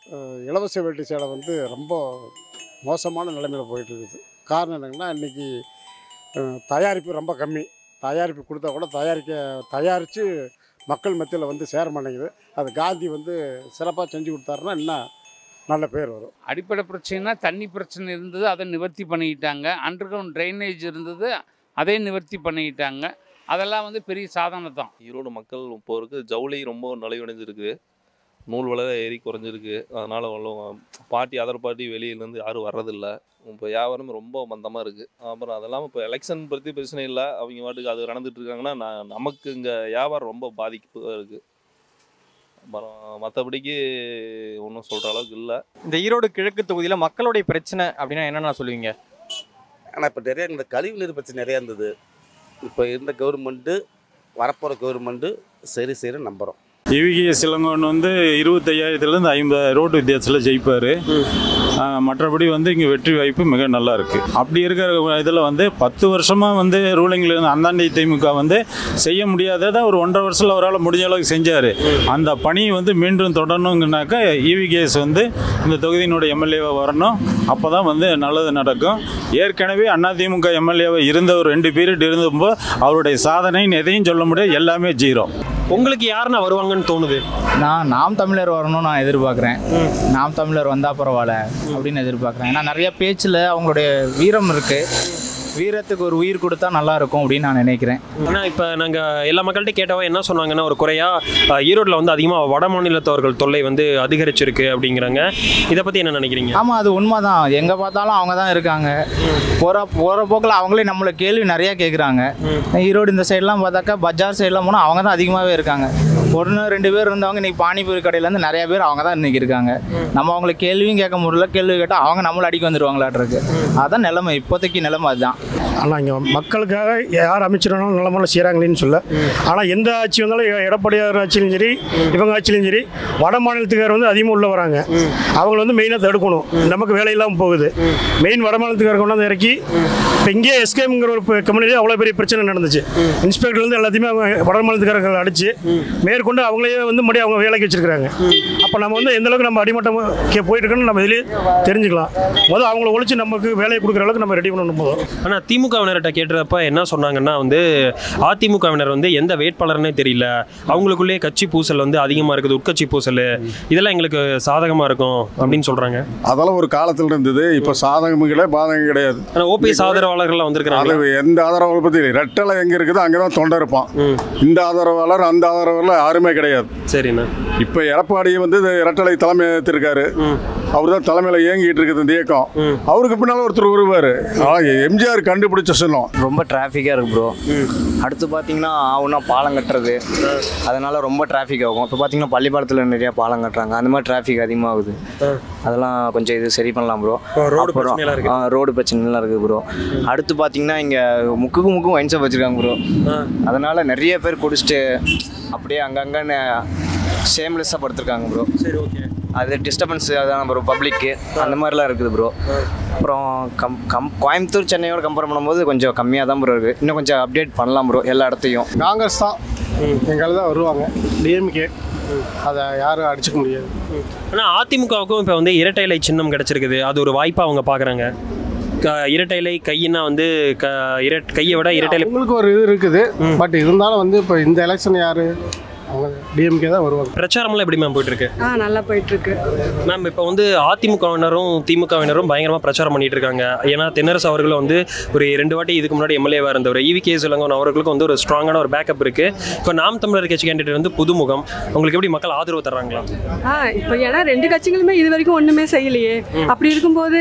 அஹ், இலவச வேட்டி சேலை வந்து ரொம்ப மோசமான நிலைமையில் போயிட்டு இருக்குது காரணம் என்னங்கன்னா இன்றைக்கி தயாரிப்பு ரொம்ப கம்மி தயாரிப்பு கொடுத்தா கூட தயாரிக்க தயாரித்து மக்கள் மத்தியில் வந்து சேர மாட்டேங்குது அது காந்தி வந்து சிறப்பாக செஞ்சு கொடுத்தாருன்னா இன்னும் நல்ல பேர் வரும் அடிப்படை பிரச்சனைனா தண்ணி பிரச்சனை இருந்தது அதை நிவர்த்தி பண்ணிக்கிட்டாங்க அண்டர் கிரவுண்ட் ட்ரைனேஜ் இருந்தது அதை நிவர்த்தி பண்ணிக்கிட்டாங்க அதெல்லாம் வந்து பெரிய சாதனை தான் ஈரோடு மக்கள் போருக்கு ஜவுளி ரொம்ப நலிவடைஞ்சிருக்கு நூல் விலை ஏறி குறைஞ்சிருக்கு அதனால் அவ்வளோ பார்ட்டி அதர் பார்ட்டி வெளியிலேருந்து யாரும் வர்றதில்ல இப்போ வியாபாரம் ரொம்ப மந்தமாக இருக்குது அப்புறம் அதெல்லாம் இப்போ எலெக்ஷன் பற்றி பிரச்சனை இல்லை அவங்க பாட்டுக்கு அது நடந்துட்டு இருக்காங்கன்னா நான் நமக்கு இங்கே வியாபாரம் ரொம்ப பாதிப்பு இருக்குது அப்புறம் மற்றபடிக்கு ஒன்றும் சொல்கிற அளவுக்கு இல்லை இந்த ஈரோடு கிழக்கு தொகுதியில் மக்களுடைய பிரச்சனை அப்படின்னா என்னென்ன சொல்லுவீங்க ஆனால் இப்போ நிறைய இந்த கழிவு நீர் பிரச்சனை நிறையா இருந்தது இப்போ இருந்த கவர்மெண்ட்டு வரப்போகிற கவர்மெண்ட்டு சரி சரி நம்புகிறோம் இவிகே சிலங்கோன் வந்து இருபத்தையாயிரத்துலேருந்து ஐம்பது ரோடு வித்தியாசத்தில் ஜெயிப்பார் மற்றபடி வந்து இங்கே வெற்றி வாய்ப்பு மிக நல்லா இருக்கு அப்படி இருக்கிற இதில் வந்து பத்து வருஷமாக வந்து ரூலிங்கில் இருந்த அந்தாண்டி திமுக வந்து செய்ய முடியாததை ஒரு ஒன்றரை வருஷத்தில் அவரால் முடிஞ்ச அளவுக்கு செஞ்சார் அந்த பணி வந்து மீண்டும் தொடரணுங்கனாக்கா இவிகேஎஸ் வந்து இந்த தொகுதியினுடைய எம்எல்ஏவாக வரணும் அப்போ தான் வந்து நல்லது நடக்கும் ஏற்கனவே அதிமுக எம்எல்ஏவாக இருந்த ஒரு ரெண்டு பீரியட் இருந்தப்போ அவருடைய சாதனைன்னு எதையும் சொல்ல முடியாது எல்லாமே ஜீரோ உங்களுக்கு யாருன்னா வருவாங்கன்னு தோணுது நான் நாம் தமிழர் வரணும்னு நான் எதிர்பார்க்குறேன் நாம் தமிழர் வந்தால் பரவாயில்ல அப்படின்னு எதிர்பார்க்குறேன் ஏன்னா நிறைய பேச்சில் அவங்களுடைய வீரம் இருக்குது வீரத்துக்கு ஒரு உயிர் கொடுத்தா நல்லா இருக்கும் அப்படின்னு நான் நினைக்கிறேன் ஆனால் இப்போ நாங்கள் எல்லா மக்கள்கிட்ட கேட்டவா என்ன சொன்னாங்கன்னா ஒரு குறையா அஹ், ஈரோட்டில் வந்து அதிகமாக வட மாநிலத்தவர்கள் தொல்லை வந்து அதிகரிச்சிருக்கு அப்படிங்கிறாங்க இதை பற்றி என்ன நினைக்கிறீங்க ஆமாம் அது உண்மை தான் எங்கே பார்த்தாலும் அவங்க தான் இருக்காங்க போகிற போகிற போக்கில் அவங்களே நம்மளை கேள்வி நிறையா கேட்குறாங்க ஈரோடு இந்த சைட்லாம் பார்த்தாக்கா பஜார் சைட்லாம் போனால் அவங்க தான் அதிகமாகவே இருக்காங்க ஒன்று ரெண்டு பேர் இருந்தவங்க இன்னைக்கு பானிபூரி கடையிலேருந்து நிறைய பேர் அவங்க தான் இன்னைக்கு இருக்காங்க நம்ம அவங்கள கேள்வியும் கேட்க முடியல கேள்வி கேட்டால் அவங்க நம்மளை அடிக்க வந்துடுவாங்களாட்டிருக்கு அதான் நிலைமை இப்போதைக்கு நிலைமை அதுதான் ஆனால் இங்கே மக்களுக்காக யார் அமைச்சரானாலும் நல்ல முறையில் செய்கிறாங்களேன்னு சொல்ல ஆனால் எந்த ஆட்சி வந்தாலும் எ- எடப்பாடியார் ஆட்சியிலும் சரி இவங்க ஆட்சியிலும் சரி வட மாநிலத்துக்கார் வந்து அதிகமாக உள்ள வராங்க அவங்கள வந்து மெயினாக தடுக்கணும் நமக்கு வேலை இல்லாமல் போகுது மெயின் வட மாநிலத்துக்கார கொண்டாந்து இறக்கி இப்போ இங்கே எஸ்கேம்ங்கிற ஒரு கம்பெனிலே அவ்வளோ பெரிய பிரச்சனை நடந்துச்சு இன்ஸ்பெக்டர்லேருந்து எல்லாத்தையுமே அவங்க வட மாநிலத்துக்காரர்கள் அடித்து மேற்கொண்டு அவங்களே வந்து மறுபடியும் அவங்க வேலைக்கு வச்சிருக்காங்க அப்போ நம்ம வந்து எந்த அளவுக்கு நம்ம அடிமட்டம் கே- போயிட்டு இருக்கோம்னு நம்ம இதுலேயே தெரிஞ்சுக்கலாம் முதல் அவங்கள ஒழிச்சு நமக்கு வேலையை கொடுக்குற அளவுக்கு நம்ம ரெடி பண்ணணும் போதும் ஆனால் திமுகவினர்கிட்ட கேட்டப்ப என்ன சொன்னாங்கன்னா வந்து அதிமுகவினர் வந்து எந்த வேட்பாளர்னே தெரியல அவங்களுக்குள்ளேயே கட்சி பூசல் வந்து அதிகமாக இருக்குது உட்கட்சி பூசல் இதெல்லாம் எங்களுக்கு சாதகமாக இருக்கும் அப்படின்னு சொல்கிறாங்க அதெல்லாம் ஒரு காலத்தில் இருந்தது இப்போ சாதகம் கிடையாது பாதகம் கிடையாது ஆனால் ஓபிஎஸ் ஆதரவாளர்கள்லாம் வந்திருக்கிறாங்க அது எந்த ஆதரவாளர் பற்றி ரெட்டலை எங்கே இருக்குதோ அங்கே தான் தொண்டை இருப்பான் இந்த ஆதரவாளர் அந்த ஆதரவாளர் யாருமே கிடையாது சரிண்ணா இப்போ எடப்பாடி வந்து இது இரட்டலை தலைமை ஏற்றிருக்காரு அவர் தான் தலைமையில் இயங்கிட்டு இருக்குது இந்த இயக்கம் அவருக்கு பின்னால் ஒருத்தர் வருவார் ஆனால் எம்ஜிஆர் கண்டுபிடிச்ச சொல்லும் ரொம்ப டிராஃபிக்காக இருக்கு ப்ரோ அடுத்து பார்த்தீங்கன்னா ஆகுனா பாலம் கட்டுறது அதனால ரொம்ப டிராஃபிக் ஆகும் இப்போ பார்த்தீங்கன்னா பள்ளிப்பாலத்தில் நிறைய பாலம் கட்டுறாங்க அந்த மாதிரி டிராஃபிக் அதிகமாகுது அதெல்லாம் கொஞ்சம் இது சரி பண்ணலாம் ப்ரோ road பிரச்சனைலாம் இருக்கு. ரோடு பிரச்சனைலாம் இருக்குது ப்ரோ அடுத்து பார்த்தீங்கன்னா இங்கே முக்குக்கு முக்கும் ஒயின் ஷாப் வச்சுருக்காங்க ப்ரோ அதனால நிறைய பேர் குடிச்சிட்டு அப்படியே அங்கங்கே சேம்லெஸ்ஸாக படுத்துருக்காங்க ப்ரோ சரி ஓகே அது டிஸ்டர்பன்ஸ் அதான் ப்ரோ பப்ளிக்கு அந்த மாதிரிலாம் இருக்குது ப்ரோ அப்புறம் கம் கம் கோயம்புத்தூர் சென்னையோட கம்பேர் பண்ணும்போது கொஞ்சம் கம்மியாக தான் ப்ரோ இருக்குது இன்னும் கொஞ்சம் அப்டேட் பண்ணலாம் ப்ரோ எல்லா இடத்தையும் காங்கிரஸ் தான் எங்களுக்கு தான் வருவாங்க டிஎம்கே அதை யாரும் அடிச்சுக்க முடியாது ஆனால் அதிமுகவுக்கும் இப்போ வந்து இரட்டை இலை சின்னம் கிடச்சிருக்குது அது ஒரு வாய்ப்பாக அவங்க பார்க்குறாங்க க இரட்டை இலை கையினா வந்து க இர கையை விட இரட்டை இலை உங்களுக்கு ஒரு இது இருக்குது பட் இருந்தாலும் வந்து இப்போ இந்த எலெக்ஷன் யார் அவங்க டிஎம்கே தான் வருவாங்க பிரச்சாரம்லாம் எப்படி மேம் போயிட்டு இருக்கு ஆ நல்லா போயிட்டுருக்கு மேம் இப்போ வந்து அதிமுகவினரும் திமுகவினரும் பயங்கரமாக பிரச்சாரம் பண்ணிட்டு இருக்காங்க ஏன்னா தென்னரசு அவர்களும் வந்து ஒரு ரெண்டு வாட்டி இதுக்கு முன்னாடி எம்எல்ஏவாக இருந்தவர் இவி கே இளங்கோன் அவர்களுக்கு வந்து ஒரு ஸ்ட்ராங்கான ஒரு பேக்கப் இருக்கு இப்போ நாம் தமிழர் கட்சி கேண்டிடேட் வந்து புதுமுகம் உங்களுக்கு எப்படி மக்கள் ஆதரவு தர்றாங்களா ஆ இப்போ ஏன்னா ரெண்டு கட்சிகளுமே இது வரைக்கும் ஒன்றுமே செய்யலையே அப்படி இருக்கும்போது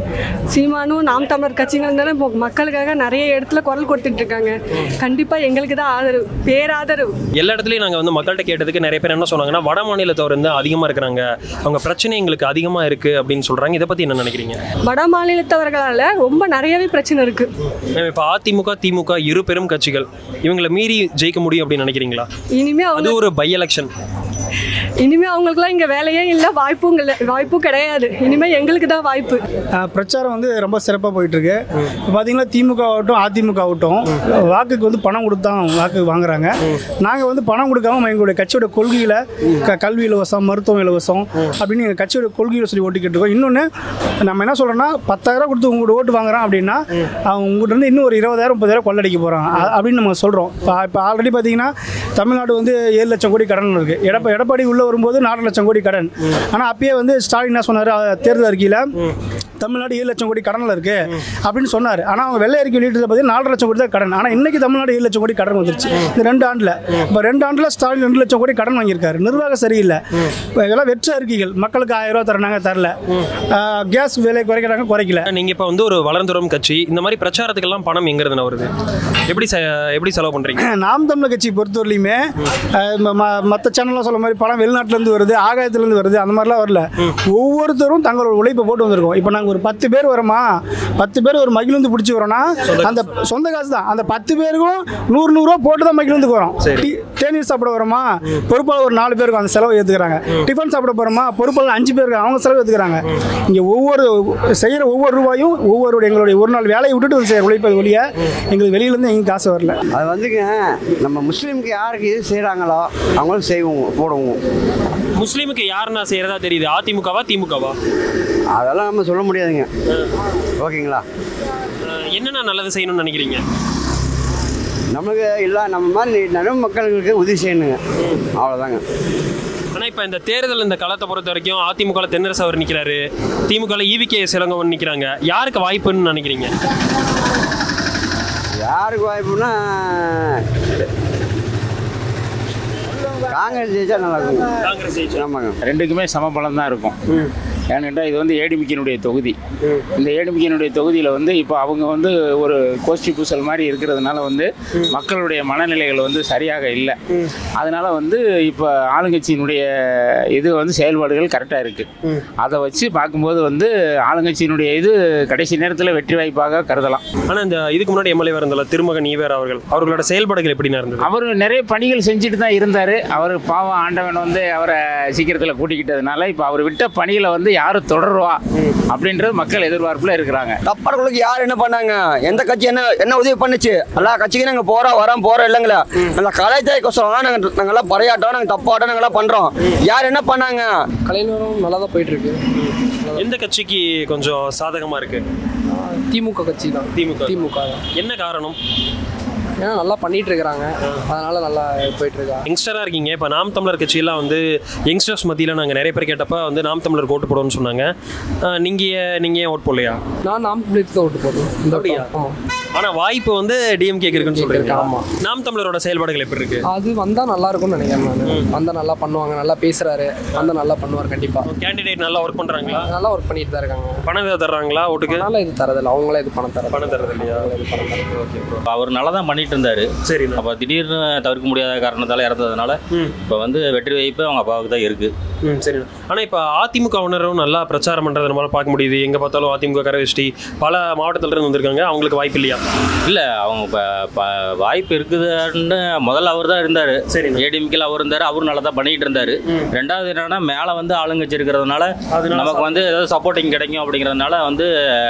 சீமானும் நாம் தமிழர் கட்சிகளும் தானே இப்போ மக்களுக்காக நிறைய இடத்துல குரல் கொடுத்துட்டு இருக்காங்க கண்டிப்பாக எங்களுக்கு தான் ஆதரவு பேராதரவு எல்லா இடத்துலையும் நாங்கள் வந்து மக்கள்கிட்ட கேட்டதுக்கு நிறைய பேர் என்ன சொன்னாங்கன்னா வட மாநிலத்தவர் வந்து அதிகமாக இருக்கிறாங்க அவங்க பிரச்சனை எங்களுக்கு அதிகமாக இருக்குது அப்படின்னு சொல்கிறாங்க இதை பற்றி என்ன நினைக்கிறீங்க வட மாநிலத்தவர்களால் ரொம்ப நிறையவே பிரச்சனை இருக்குது மேம் இப்போ அதிமுக திமுக இரு பெரும் கட்சிகள் இவங்களை மீறி ஜெயிக்க முடியும் அப்படின்னு நினைக்கிறீங்களா இனிமே அது ஒரு பை எலெக்ஷன் இனிமேல் அவங்களுக்குலாம் இங்கே வேலையே இல்லை வாய்ப்பும் இல்லை வாய்ப்பும் கிடையாது இனிமேல் எங்களுக்கு தான் வாய்ப்பு ஆஹ் பிரச்சாரம் வந்து ரொம்ப சிறப்பாக போயிட்டுருக்கு இப்போ பார்த்தீங்கன்னா திமுக ஆகட்டும் அதிமுக ஆகட்டும் வாக்குக்கு வந்து பணம் கொடுத்தா வாக்கு வாங்குறாங்க நாங்கள் வந்து பணம் கொடுக்காம எங்களுடைய கட்சியோட கொள்கையில் க கல்வி இலவசம் மருத்துவம் இலவசம் அப்படின்னு எங்கள் கட்சியோட கொள்கையில் சொல்லி ஓட்டிக்கிட்டு இருக்கோம் இன்னொன்று நம்ம என்ன சொல்கிறோன்னா பத்தாயிரம் கொடுத்து உங்களோட ஓட்டு வாங்குறான் அப்படின்னா அவங்க உங்கள்கிட்ட இருந்து இன்னும் ஒரு இருபதாயிரம் முப்பதாயிரம் கொள்ளடிக்க போகிறான் அப்படின்னு நம்ம சொல்கிறோம் இப்போ இப்போ ஆல்ரெடி பார்த்தீங்கன்னா தமிழ்நாடு வந்து ஏழு லட்சம் கோடி கடன் இருக்குது எடப்பா எடப்பாடி உள்ளே வரும்போது நாலு லட்சம் கோடி கடன் ஆனால் அப்பயே வந்து ஸ்டாலின் என்ன சொன்னார் தேர்தல் அறிக்கையில் தமிழ்நாடு ஏழு லட்சம் கோடி கடனில் இருக்கு அப்படின்னு சொன்னார் ஆனால் அவங்க வெள்ளை அறிக்கை வெளியிட்டது பார்த்தீங்கன்னா நாலு லட்சம் கோடி தான் கடன் ஆனால் இன்னைக்கு தமிழ்நாடு ஏழு லட்சம் கோடி கடன் வந்துருச்சு இந்த ரெண்டு ஆண்டில் இப்போ ரெண்டு ஆண்டில் ஸ்டாலின் ரெண்டு லட்சம் கோடி கடன் வாங்கியிருக்காரு நிர்வாகம் சரியில்லை இப்போ இதெல்லாம் வெற்ற அறிக்கைகள் மக்களுக்கு ஆயிரம் ரூபா தரணாங்க தரல ஆஹ் கேஸ் விலை குறைக்கிறாங்க குறைக்கல நீங்க இப்ப வந்து ஒரு வளர்ந்து வரும் கட்சி இந்த மாதிரி பிரச்சாரத்துக்கெல்லாம் பணம் எங்க இருந்து வருது எப்படி செ- எப்படி செலவு பண்றீங்க நாம் தமிழர் கட்சி பொறுத்தவரையிலுமே மற்ற சேனல்லாம் சொல்ல மாதிரி பணம் வெளிநாட்டிலேருந்து வருது ஆகாயத்துலேருந்து வருது அந்த மாதிரிலாம் வரல ஒவ்வொருத்தரும் தங்களோட உழைப்பை போட்டு வந்திருக்கோம் இப்போ நாங்கள் ஒரு பத்து பேர் வரோமா பத்து பேர் ஒரு மகிழ்ந்து பிடிச்சி வரோம்னா அந்த சொந்த காசு தான் அந்த பத்து பேருக்கும் நூறு நூறுரூவா போட்டு தான் மகிழ்ந்துக்கு வரோம் டீ- தேநீர் சாப்பிட வரோமா பொறுப்பாளர் ஒரு நாலு பேருக்கு அந்த செலவு ஏற்றுக்கிறாங்க டிஃபன் சாப்பிட போகிறோமா பொறுப்பாளர் அஞ்சு பேருக்கு அவங்க செலவு ஏற்றுக்கிறாங்க இங்கே ஒவ்வொரு செய்கிற ஒவ்வொரு ரூபாயும் ஒவ்வொரு எங்களுடைய ஒரு நாள் வேலையை விட்டுட்டு வந்து செய்கிற உழைப்பது ஒழிய எங்களுக்கு வெளியிலேருந்து எங்கேயும் காசு வரல அது வந்துங்க நம்ம முஸ்லீமுக்கு யாருக்கு இது செய்கிறாங்களோ அவங்களும் செய்வோம் போடுவோம் முஸ்லீமுக்கு யாருன்னா செய்யறதா தெரியுது அதிமுகவா திமுகவா அதெல்லாம் நம்ம சொல்ல முடியாதுங்க ஓகேங்களா அஹ் என்னென்ன நல்லது செய்யணும்னு நினைக்கிறீங்க நமக்கு இல்லை நம்ம மாதிரி நடுவு மக்களுக்கு உதவி செய்யணுங்க அவ்வளோதாங்க ஆனா இப்ப இந்த தேர்தல் இந்த களத்தை பொறுத்த வரைக்கும் அதிமுக தென்னரசு அவர் நிக்கிறாரு திமுக ஈவிகே சிலங்கவன் நிக்கிறாங்க யாருக்கு வாய்ப்புன்னு நினைக்கிறீங்க யாருக்கு வாய்ப்புனா காங்கிரஸ் ஜெயிச்சா நல்லா இருக்கும் காங்கிரஸ் ஜெயிச்சா ஆமாங்க ரெண்டுக்குமே சம பலம் தான் இருக்கும் ஏன்னு கேட்டால் இது வந்து ஏடிமிக்கினுடைய தொகுதி இந்த ஏடிமிக்கினுடைய தொகுதியில் வந்து இப்போ அவங்க வந்து ஒரு கோஷ்டி பூசல் மாதிரி இருக்கிறதுனால வந்து மக்களுடைய மனநிலைகள் வந்து சரியாக இல்லை அதனால வந்து இப்போ ஆளுங்கட்சியினுடைய இது வந்து செயல்பாடுகள் கரெக்டாக இருக்குது அதை வச்சு பார்க்கும்போது வந்து ஆளுங்கட்சியினுடைய இது கடைசி நேரத்தில் வெற்றி வாய்ப்பாக கருதலாம் ஆனா இந்த இதுக்கு முன்னாடி எம்எல்ஏ இருந்தல திருமகன் ஈவேர் அவர்கள் அவர்களோட செயல்பாடுகள் எப்படி இருந்தது அவர் நிறைய பணிகள் செஞ்சுட்டு தான் இருந்தார் அவர் பாவம் ஆண்டவன் வந்து அவரை சீக்கிரத்தில் கூட்டிக்கிட்டதுனால இப்போ அவர் விட்ட பணிகளை வந்து யார் தொடருவா அப்படின்றது மக்கள் எதிர்பார்ப்பில் இருக்கிறாங்க தப்பார்களுக்கு யார் என்ன பண்ணாங்க எந்த கட்சி என்ன என்ன உதவி பண்ணுச்சு எல்லா கட்சிக்கும் நாங்கள் போகிறோம் வரோம் போகிறோம் இல்லைங்களா நல்லா கலாச்சாரக்கோசரம் நாங்கள் நாங்கள்லாம் பறையாட்டம் நாங்கள் தப்பாட்டம் நாங்கள்லாம் பண்ணுறோம் யார் என்ன பண்ணாங்க கலைஞரும் நல்லா தான் போயிட்டு இருக்கு எந்த கட்சிக்கு கொஞ்சம் சாதகமா இருக்கு திமுக கட்சி தான் திமுக திமுக தான் என்ன காரணம் ஏன்னா நல்லா பண்ணிட்டு இருக்கிறாங்க அதனால நல்லா போயிட்டு இருக்கா யங்ஸ்டராக இருக்கீங்க இப்போ நாம் தமிழர் கட்சியெல்லாம் வந்து யங்ஸ்டர்ஸ் மத்தியில் நாங்கள் நிறைய பேர் கேட்டப்ப வந்து நாம் தமிழர் ஓட்டு போடுவோம்னு சொன்னாங்க நீங்கள் நீங்கள் ஏன் ஓட் போடலையா நான் நாம் தமிழருக்கு தான் ஓட்டு போடுறேன் இந்த அப்படியா? ஆமாம் ஆனால் வாய்ப்பு வந்து டிஎம்கே இருக்குன்னு சொல்கிறீங்க ஆமா. நாம் தமிழரோட செயல்பாடுகள் எப்படி இருக்கு அது வந்தா நல்லா இருக்கும்னு நினைக்கிறேன் நான் வந்தா நல்லா பண்ணுவாங்க நல்லா பேசுறாரு வந்தா நல்லா பண்ணுவார் கண்டிப்பா கேண்டிடேட் நல்லா ஒர்க் பண்ணுறாங்களா நல்லா ஒர்க் பண்ணிட்டு தான் இருக்காங்க பணம் எதாவது தர்றாங்களா ஓட்டுக்கு அதனால இது தரதில்ல அவங்களே இது பணம் தர பணம் தரது இல்லையா ஓகே ப்ரோ அவர் நல்லா தான் பண்ணிட்டு இருந்தாரு சரி அப்போ திடீர்னு தவிர்க்க முடியாத காரணத்தால இறந்ததுனால இப்போ வந்து வெற்றி வாய்ப்பு அவங்க அப்பாவுக்கு தான் இருக்கு ம் சரி ஆனால் இப்போ அதிமுகவினரும் நல்லா பிரச்சாரம் பண்ணுறது நம்மளால பார்க்க முடியுது எங்கே பார்த்தாலும் அதிமுக கரவேஷ்டி பல மாவட்டத்துல இருந்து வந்திருக்காங்க அவங்களுக்கு வாய்ப்பு இல்லையா இல்லை அவங்க இப்போ வாய்ப்பு இருக்குதுன்னு முதல்ல அவர் தான் இருந்தார் சரி ஏடிஎம்கேல அவர் இருந்தார் அவரும் நல்லா தான் பண்ணிட்டு இருந்தார் ரெண்டாவது என்னன்னா மேலே வந்து ஆளுங்கட்சி இருக்கிறதுனால அதனால நமக்கு வந்து ஏதாவது சப்போர்ட்டிங் கிடைக்கும் அப்படிங்கிறதுனால வந்து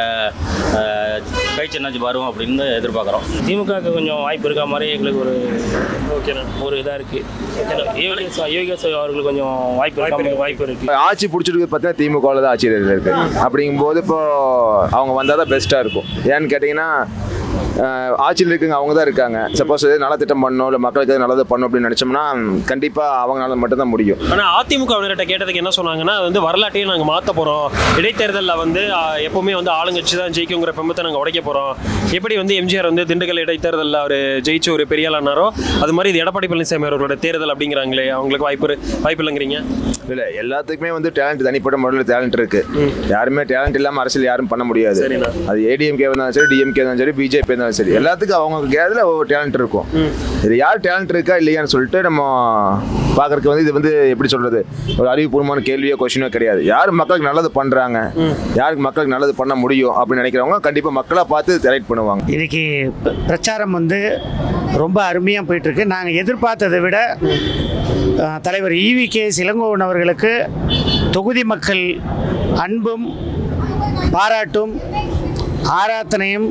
அஹ், கை சின்னாச்சு வரும் அப்படின்னு எதிர்பார்க்குறோம் திமுகவுக்கு கொஞ்சம் வாய்ப்பு இருக்க மாதிரி எங்களுக்கு ஒரு ஓகேண்ணா ஒரு இதாக இருக்குது யோகேஷ் யோகேஷ் அவர்களுக்கு கொஞ்சம் வாய்ப்பு இருக்க வாய்ப்பு இருக்குது ஆட்சி பிடிச்சிருக்கு பார்த்தீங்கன்னா திமுகவில் தான் ஆட்சியில் இருக்கு அப்படிங்கும்போது இப்போ அவங்க வந்தால் தான் பெஸ்ட்டாக இருக்கும் ஏன்னு கேட்டிங்கன்னா அஹ், ஆட்சியில் இருக்குங்க அவங்க தான் இருக்காங்க சப்போஸ் நலத்திட்டம் பண்ணணும் இல்லை மக்களுக்கு எதாவது நல்லது பண்ணணும் அப்படின்னு நினச்சோம்னா கண்டிப்பாக அவங்களால மட்டும்தான் முடியும் ஆனால் அதிமுகவினர்கிட்ட கேட்டதுக்கு என்ன சொன்னாங்கன்னா அது வந்து வரலாற்றையே நாங்கள் மாற்ற போகிறோம் இடைத்தேர்தலில் வந்து ஆ, எப்பவுமே வந்து ஆளுங்கட்சி தான் ஜெயிக்குங்கிற பெம்பத்தை நாங்கள் உடைக்க போகிறோம் எப்படி வந்து எம்ஜிஆர் வந்து திண்டுக்கல் இடைத்தேர்தலில் அவர் ஜெயிச்சு ஒரு பெரிய ஆளானாரோ அது மாதிரி இது எடப்பாடி பழனிசாமி அவர்களோட தேர்தல் அப்படிங்கிறாங்களே அவங்களுக்கு வாய்ப்பு இரு- வாய்ப்பு இல்லைங்கிறீங்க இல்லை எல்லாத்துக்குமே வந்து டேலண்ட் தனிப்பட்ட முறையில் டேலண்ட் இருக்கு யாருமே டேலண்ட் இல்லாமல் அரசியல் யாரும் பண்ண முடியாது அது ஏடிஎம்கே இருந்தாலும் சரி டிஎம்கே இருந்தாலும் சரி பிஜேபி இருந்தாலும் சரி எல்லாத்துக்கும் அவங்க கேதில் ஒவ்வொரு டேலண்ட் இருக்கும் இது யார் டேலண்ட் இருக்கா இல்லையான்னு சொல்லிட்டு நம்ம பார்க்கறதுக்கு வந்து இது வந்து எப்படி சொல்றது ஒரு அறிவுபூர்வமான கேள்வியோ கொஷினோ கிடையாது யார் மக்களுக்கு நல்லது பண்றாங்க யாருக்கு மக்களுக்கு நல்லது பண்ண முடியும் அப்படின்னு நினைக்கிறவங்க கண்டிப்பாக மக்களை பார்த்து செலக்ட் பண்ணுவாங்க இன்னைக்கு ப- பிரச்சாரம் வந்து ரொம்ப அருமையாக போயிட்டுருக்கு நாங்கள் எதிர்பார்த்ததை விட அஹ், தலைவர் ஈவி கே இளங்கோவன் அவர்களுக்கு தொகுதி மக்கள் அன்பும் பாராட்டும் ஆராதனையும்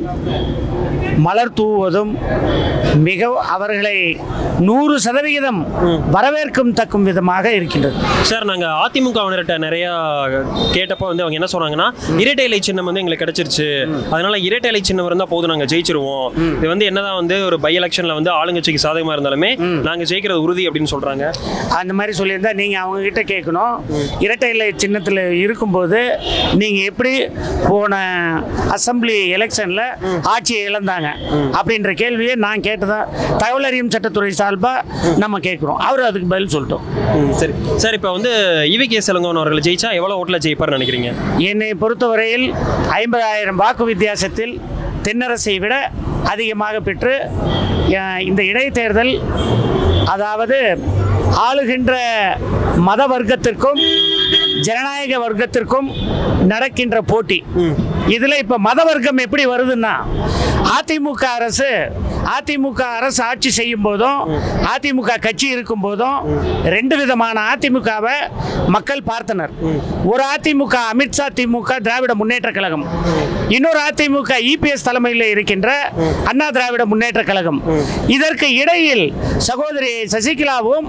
மலர் தூவுவதும் மிக அவர்களை நூறு சதவிகிதம் வரவேற்கும் தக்கும் விதமாக இருக்கின்றது சார் நாங்கள் அதிமுகவினர்கிட்ட நிறையா கேட்டப்போ வந்து அவங்க என்ன சொன்னாங்கன்னா இரட்டை இலை சின்னம் வந்து எங்களுக்கு கிடைச்சிருச்சு அதனால இரட்டை இலை சின்னம் இருந்தால் போதும் நாங்கள் ஜெயிச்சிருவோம் இது வந்து என்னதான் வந்து ஒரு பை எலெக்ஷனில் வந்து ஆளுங்கட்சிக்கு சாதகமாக இருந்தாலுமே நாங்கள் ஜெயிக்கிறது உறுதி அப்படின்னு சொல்கிறாங்க அந்த மாதிரி சொல்லியிருந்தா நீங்கள் அவங்க கிட்ட கேட்கணும் இரட்டை இலை சின்னத்தில் இருக்கும்போது நீங்கள் எப்படி போன அசெம்பிளி எலெக்ஷனில் ஆட்சியை இழந்தாங்க அப்படின்ற கேள்வியை நான் கேட்டதான் தகவல் அறியும் சட்டத்துறை சார்பாக நம்ம கேட்குறோம் அவர் அதுக்கு பதில் சொல்லிட்டோம் ம், சரி சார் இப்போ வந்து இவி கே செலங்கோன் அவர்கள் ஜெயிச்சா எவ்வளோ ஓட்டில் ஜெயிப்பார்னு நினைக்கிறீங்க என்னை பொறுத்தவரையில் ஐம்பதாயிரம் வாக்கு வித்தியாசத்தில் தென்னரசை விட அதிகமாக பெற்று அஹ், இந்த இடைத்தேர்தல் அதாவது ஆளுகின்ற மத வர்க்கத்திற்கும் ஜனநாயக வர்க்கத்திற்கும் நடக்கின்ற போட்டி இதில் இப்போ மத வர்க்கம் எப்படி வருதுன்னா அதிமுக அரசு அதிமுக அரசு ஆட்சி செய்யும் போதும் அதிமுக கட்சி இருக்கும் போதும் ரெண்டு விதமான அதிமுகவை மக்கள் பார்த்தனர் ஒரு அதிமுக அமித்ஷா திமுக திராவிட முன்னேற்ற கழகம் இன்னொரு அதிமுக இபிஎஸ் தலைமையில் இருக்கின்ற அண்ணா திராவிட முன்னேற்ற கழகம் இதற்கு இடையில் சகோதரி சசிகலாவும்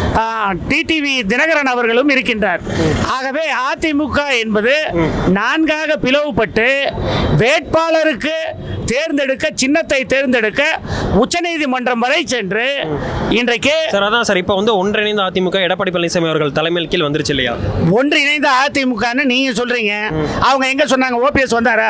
டிடிவி தினகரன் அவர்களும் இருக்கின்றார் ஆகவே அதிமுக என்பது நான்காக பிளவுபட்டு வேட்பாளருக்கு தேர்ந்தெடுக்க சின்னத்தை தேர்ந்தெடுக்க உச்சநீதிமன்றம் வரை சென்று இன்றைக்கு சார் அதான் சார் இப்போ வந்து ஒன்றிணைந்த அதிமுக எடப்பாடி பழனிசாமி அவர்கள் தலைமையில் கீழ் வந்துருச்சு இல்லையா ஒன்றிணைந்த அதிமுகன்னு நீங்க சொல்றீங்க அவங்க எங்க சொன்னாங்க ஓபிஎஸ் வந்தாரா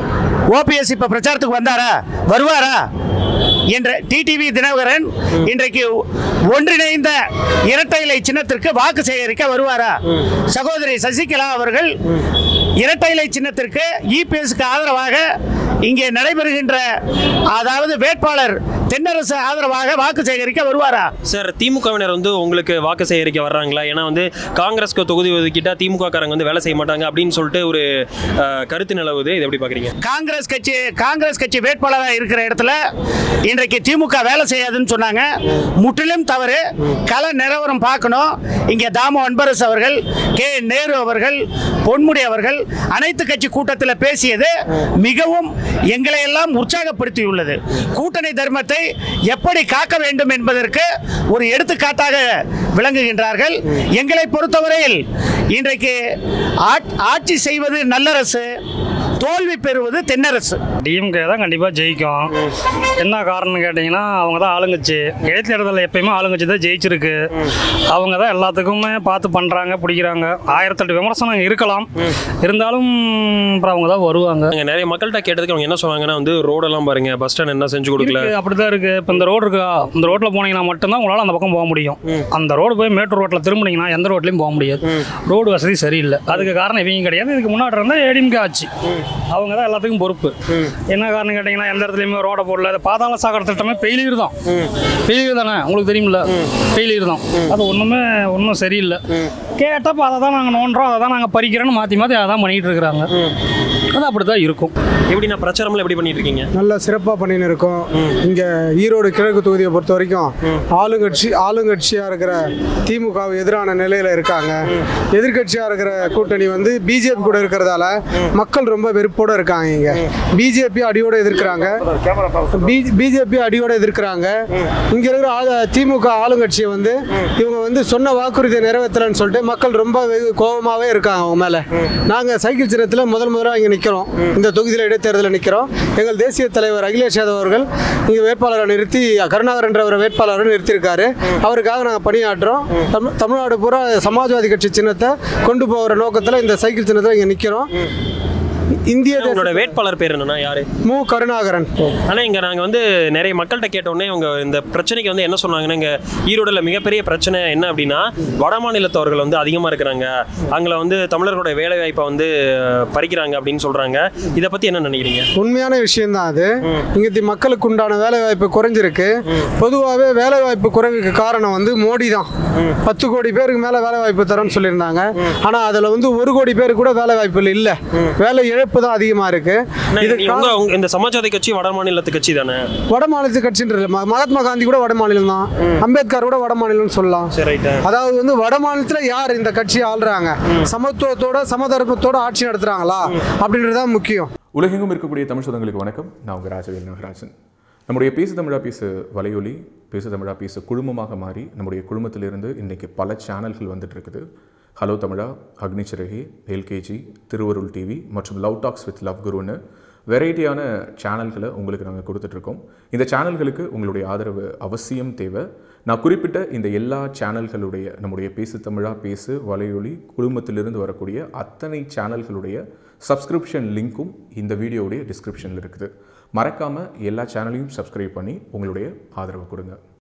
ஓபிஎஸ் இப்ப பிரச்சாரத்துக்கு வந்தாரா வருவாரா என்ற டிடிவி தினகரன் இன்றைக்கு ஒன்றிணைந்த இரட்டை இலை சின்னத்திற்கு வாக்கு சேகரிக்க வருவாரா சகோதரி சசிகலா அவர்கள் இரட்டை இலை சின்னத்திற்கு இபிஎஸ்க்கு ஆதரவாக இங்கே நடைபெறுகின்ற அதாவது வேட்பாளர் தென்னரசு ஆதரவாக வாக்கு சேகரிக்க வருவாரா சார் திமுகவினர் வந்து உங்களுக்கு வாக்கு சேகரிக்க வர்றாங்களா ஏன்னா வந்து காங்கிரஸ்க்கு தொகுதி ஒதுக்கிட்டா திமுக காரங்க வந்து வேலை செய்ய மாட்டாங்க அப்படின்னு சொல்லிட்டு ஒரு அஹ், கருத்து நிலவுது இது எப்படி பார்க்குறீங்க காங்கிரஸ் கட்சி காங்கிரஸ் கட்சி வேட்பாளராக இருக்கிற இடத்துல இன்றைக்கு திமுக வேலை செய்யாதுன்னு சொன்னாங்க முற்றிலும் தவறு கள நிலவரம் பார்க்கணும் இங்கே தாமோ அன்பரசு அவர்கள் கே நேரு அவர்கள் பொன்முடி அவர்கள் அனைத்து கட்சி கூட்டத்தில் பேசியது மிகவும் எங்களை எல்லாம் உற்சாகப்படுத்தியுள்ளது கூட்டணி தர்மத்தை எப்படி காக்க வேண்டும் என்பதற்கு ஒரு எடுத்துக்காட்டாக விளங்குகின்றார்கள் எங்களை பொறுத்தவரையில் இன்றைக்கு ஆட்- ஆட்சி செய்வது நல்லரசு தோல்வி பெறுவது தென்னரசு டிஎம்கே தான் கண்டிப்பாக ஜெயிக்கும் என்ன காரணம் கேட்டிங்கன்னா அவங்க தான் ஆளுங்கட்சி இடைத்தேர்தலில் எப்பயுமே ஆளுங்கட்சி தான் ஜெயிச்சிருக்கு அவங்க தான் எல்லாத்துக்குமே பார்த்து பண்ணுறாங்க பிடிக்கிறாங்க ஆயிரத்தெட்டு விமர்சனம் இருக்கலாம் இருந்தாலும் அப்புறம் அவங்க தான் வருவாங்க அங்கே நிறைய மக்கள்கிட்ட கேட்டதுக்கு அவங்க என்ன சொன்னாங்கன்னா வந்து ரோடெல்லாம் பாருங்க பஸ் ஸ்டாண்ட் என்ன செஞ்சு கொடுக்கல இருக்கு அப்படிதான் இருக்கு இப்போ இந்த ரோடு இருக்கா இந்த ரோட்டில் போனீங்கன்னா மட்டும்தான் உங்களால் அந்த பக்கம் போக முடியும் அந்த ரோடு போய் மேட்டூர் ரோட்டில் திரும்பினீங்கன்னா எந்த ரோட்லையும் போக முடியாது ரோடு வசதி சரியில்லை அதுக்கு காரணம் இவங்க கிடையாது இதுக்கு முன்னாடி இருந்தால் ஏடிஎம்கே ஆச்சு அவங்க தான் எல்லாத்துக்கும் பொறுப்பு என்ன காரணம் கேட்டிங்கன்னா எந்த இடத்துலையுமே ரோடை போடல அது பாதாள சாகர திட்டமே ஃபெயிலியர் தான் ஃபெயிலியர் தானே உங்களுக்கு தெரியுமில்ல ஃபெயிலியர் தான் அது ஒன்றுமே ஒன்றும் சரியில்லை கேட்டப்போ அதை தான் நாங்கள் நோண்டுறோம் அதை தான் நாங்கள் பறிக்கிறோன்னு மாற்றி மாற்றி அதை தான் பண்ணிகிட்டு இருக்கிறாங்க அது அப்படி தான் இருக்கும் எப்படி நான் பிரச்சாரம்ல எப்படி பண்ணிட்டு இருக்கீங்க நல்லா சிறப்பாக பண்ணின்னு இருக்கோம் இங்கே ஈரோடு கிழக்கு தொகுதியை பொறுத்த வரைக்கும் ஆளுங்கட்சி ஆளுங்கட்சியாக இருக்கிற திமுக எதிரான நிலையில் இருக்காங்க எதிர்க்கட்சியாக இருக்கிற கூட்டணி வந்து பிஜேபி கூட இருக்கிறதால மக்கள் ரொம்ப வெறுப்போடு இருக்காங்க இங்கே பிஜேபி அடியோடு எதிர்க்கிறாங்க பிஜேபி அடியோடு எதிர்க்கிறாங்க இங்கே இருக்கிற ஆளு- திமுக ஆளுங்கட்சியை வந்து இவங்க வந்து சொன்ன வாக்குறுதியை நிறைவேற்றலன்னு சொல்லிட்டு மக்கள் ரொம்ப வெகு கோபமாகவே இருக்காங்க அவங்க மேலே நாங்கள் சைக்கிள் சின்னத்தில் முதல் முதலாக இங்கே நிற்கிறோம் இந்த தொகுதியில் இடைத்தேர்தலில் நிற்கிறோம் எங்கள் தேசிய தலைவர் அகிலேஷ் யாதவ் அவர்கள் இங்கே வேட்பாளரை நிறுத்தி கருணாகர் என்ற ஒரு வேட்பாளரை நிறுத்தியிருக்காரு அவருக்காக நாங்கள் பணியாற்றுறோம் தமிழ் தமிழ்நாடு பூரா சமாஜ்வாதி கட்சி சின்னத்தை கொண்டு போகிற நோக்கத்தில் இந்த சைக்கிள் சின்னத்தில் இங்கே நிற்கிறோம் இந்திய உங்களோட வேட்பாளர் பேர் என்னன்னா யாரு மு கருணாகரன் ஆனா இங்க நாங்க வந்து நிறைய மக்கள்கிட்ட கேட்டோடனே அவங்க இந்த பிரச்சனைக்கு வந்து என்ன சொன்னாங்கன்னா இங்க ஈரோடுல மிகப்பெரிய பிரச்சனை என்ன அப்படின்னா வட மாநிலத்தவர்கள் வந்து அதிகமா இருக்கிறாங்க அங்கே வந்து தமிழர்களுடைய வேலை வாய்ப்பை வந்து அஹ், பறிக்கிறாங்க அப்படின்னு சொல்றாங்க இதை பத்தி என்ன நினைக்கிறீங்க உண்மையான விஷயம்தான் அது இங்கே மக்களுக்கு உண்டான வேலைவாய்ப்பு குறைஞ்சிருக்கு பொதுவாகவே வேலைவாய்ப்பு குறைவுக்கு காரணம் வந்து மோடி தான் பத்து கோடி பேருக்கு மேலே வேலைவாய்ப்பு தரோம்னு சொல்லியிருந்தாங்க ஆனால் அதில் வந்து ஒரு கோடி பேருக்கு கூட வேலைவாய்ப்பு இல்லை வேலை இழ இழப்பு தான் அதிகமாக இருக்கு இது நீ உங்க உங்க- இந்த சமாஜ்வாதி கட்சி வட மாநிலத்து கட்சி தானே வட மாநிலத்து கட்சின்றது ம- மகாத்மா காந்தி கூட வட மாநிலம் தான் அம்பேத்கர் கூட வட மாநிலம்னு சொல்லலாம் சரி ரைட்டு அதாவது வந்து வட மாநிலத்தில் யார் இந்த கட்சியை ஆள்றாங்க சமத்துவத்தோட சமதர்மத்தோட ஆட்சி நடத்துறாங்களா அப்படின்றது தான் முக்கியம் உலகெங்கும் இருக்கக்கூடிய தமிழ் சொந்தங்களுக்கு வணக்கம் நான் உங்கள் ராஜவேல் நாகராஜன் நம்முடைய பேசு தமிழா பேசு வலையொலி பேசு தமிழா பேசு குழுமமாக மாறி நம்முடைய குழுமத்திலிருந்து இன்றைக்கி பல சேனல்கள் வந்துட்டு இருக்குது hello Tamizha Agnichiragi LKG Thiruvarul TV மற்றும் லவ் டாக்ஸ் வித் லவ் குருன்னு வெரைட்டியான சேனல்களை உங்களுக்கு நாங்கள் கொடுத்துட்ருக்கோம் இந்த சேனல்களுக்கு உங்களுடைய ஆதரவு அவசியம் தேவை நான் குறிப்பிட்ட இந்த எல்லா சேனல்களுடைய நம்முடைய பேசு தமிழா பேசு வலையொலி குழுமத்திலிருந்து வரக்கூடிய அத்தனை சேனல்களுடைய சப்ஸ்கிரிப்ஷன் லிங்க்கும் இந்த வீடியோவுடைய டிஸ்கிரிப்ஷனில் இருக்குது மறக்காமல் எல்லா சேனலையும் சப்ஸ்கிரைப் பண்ணி உங்களுடைய ஆதரவு கொடுங்க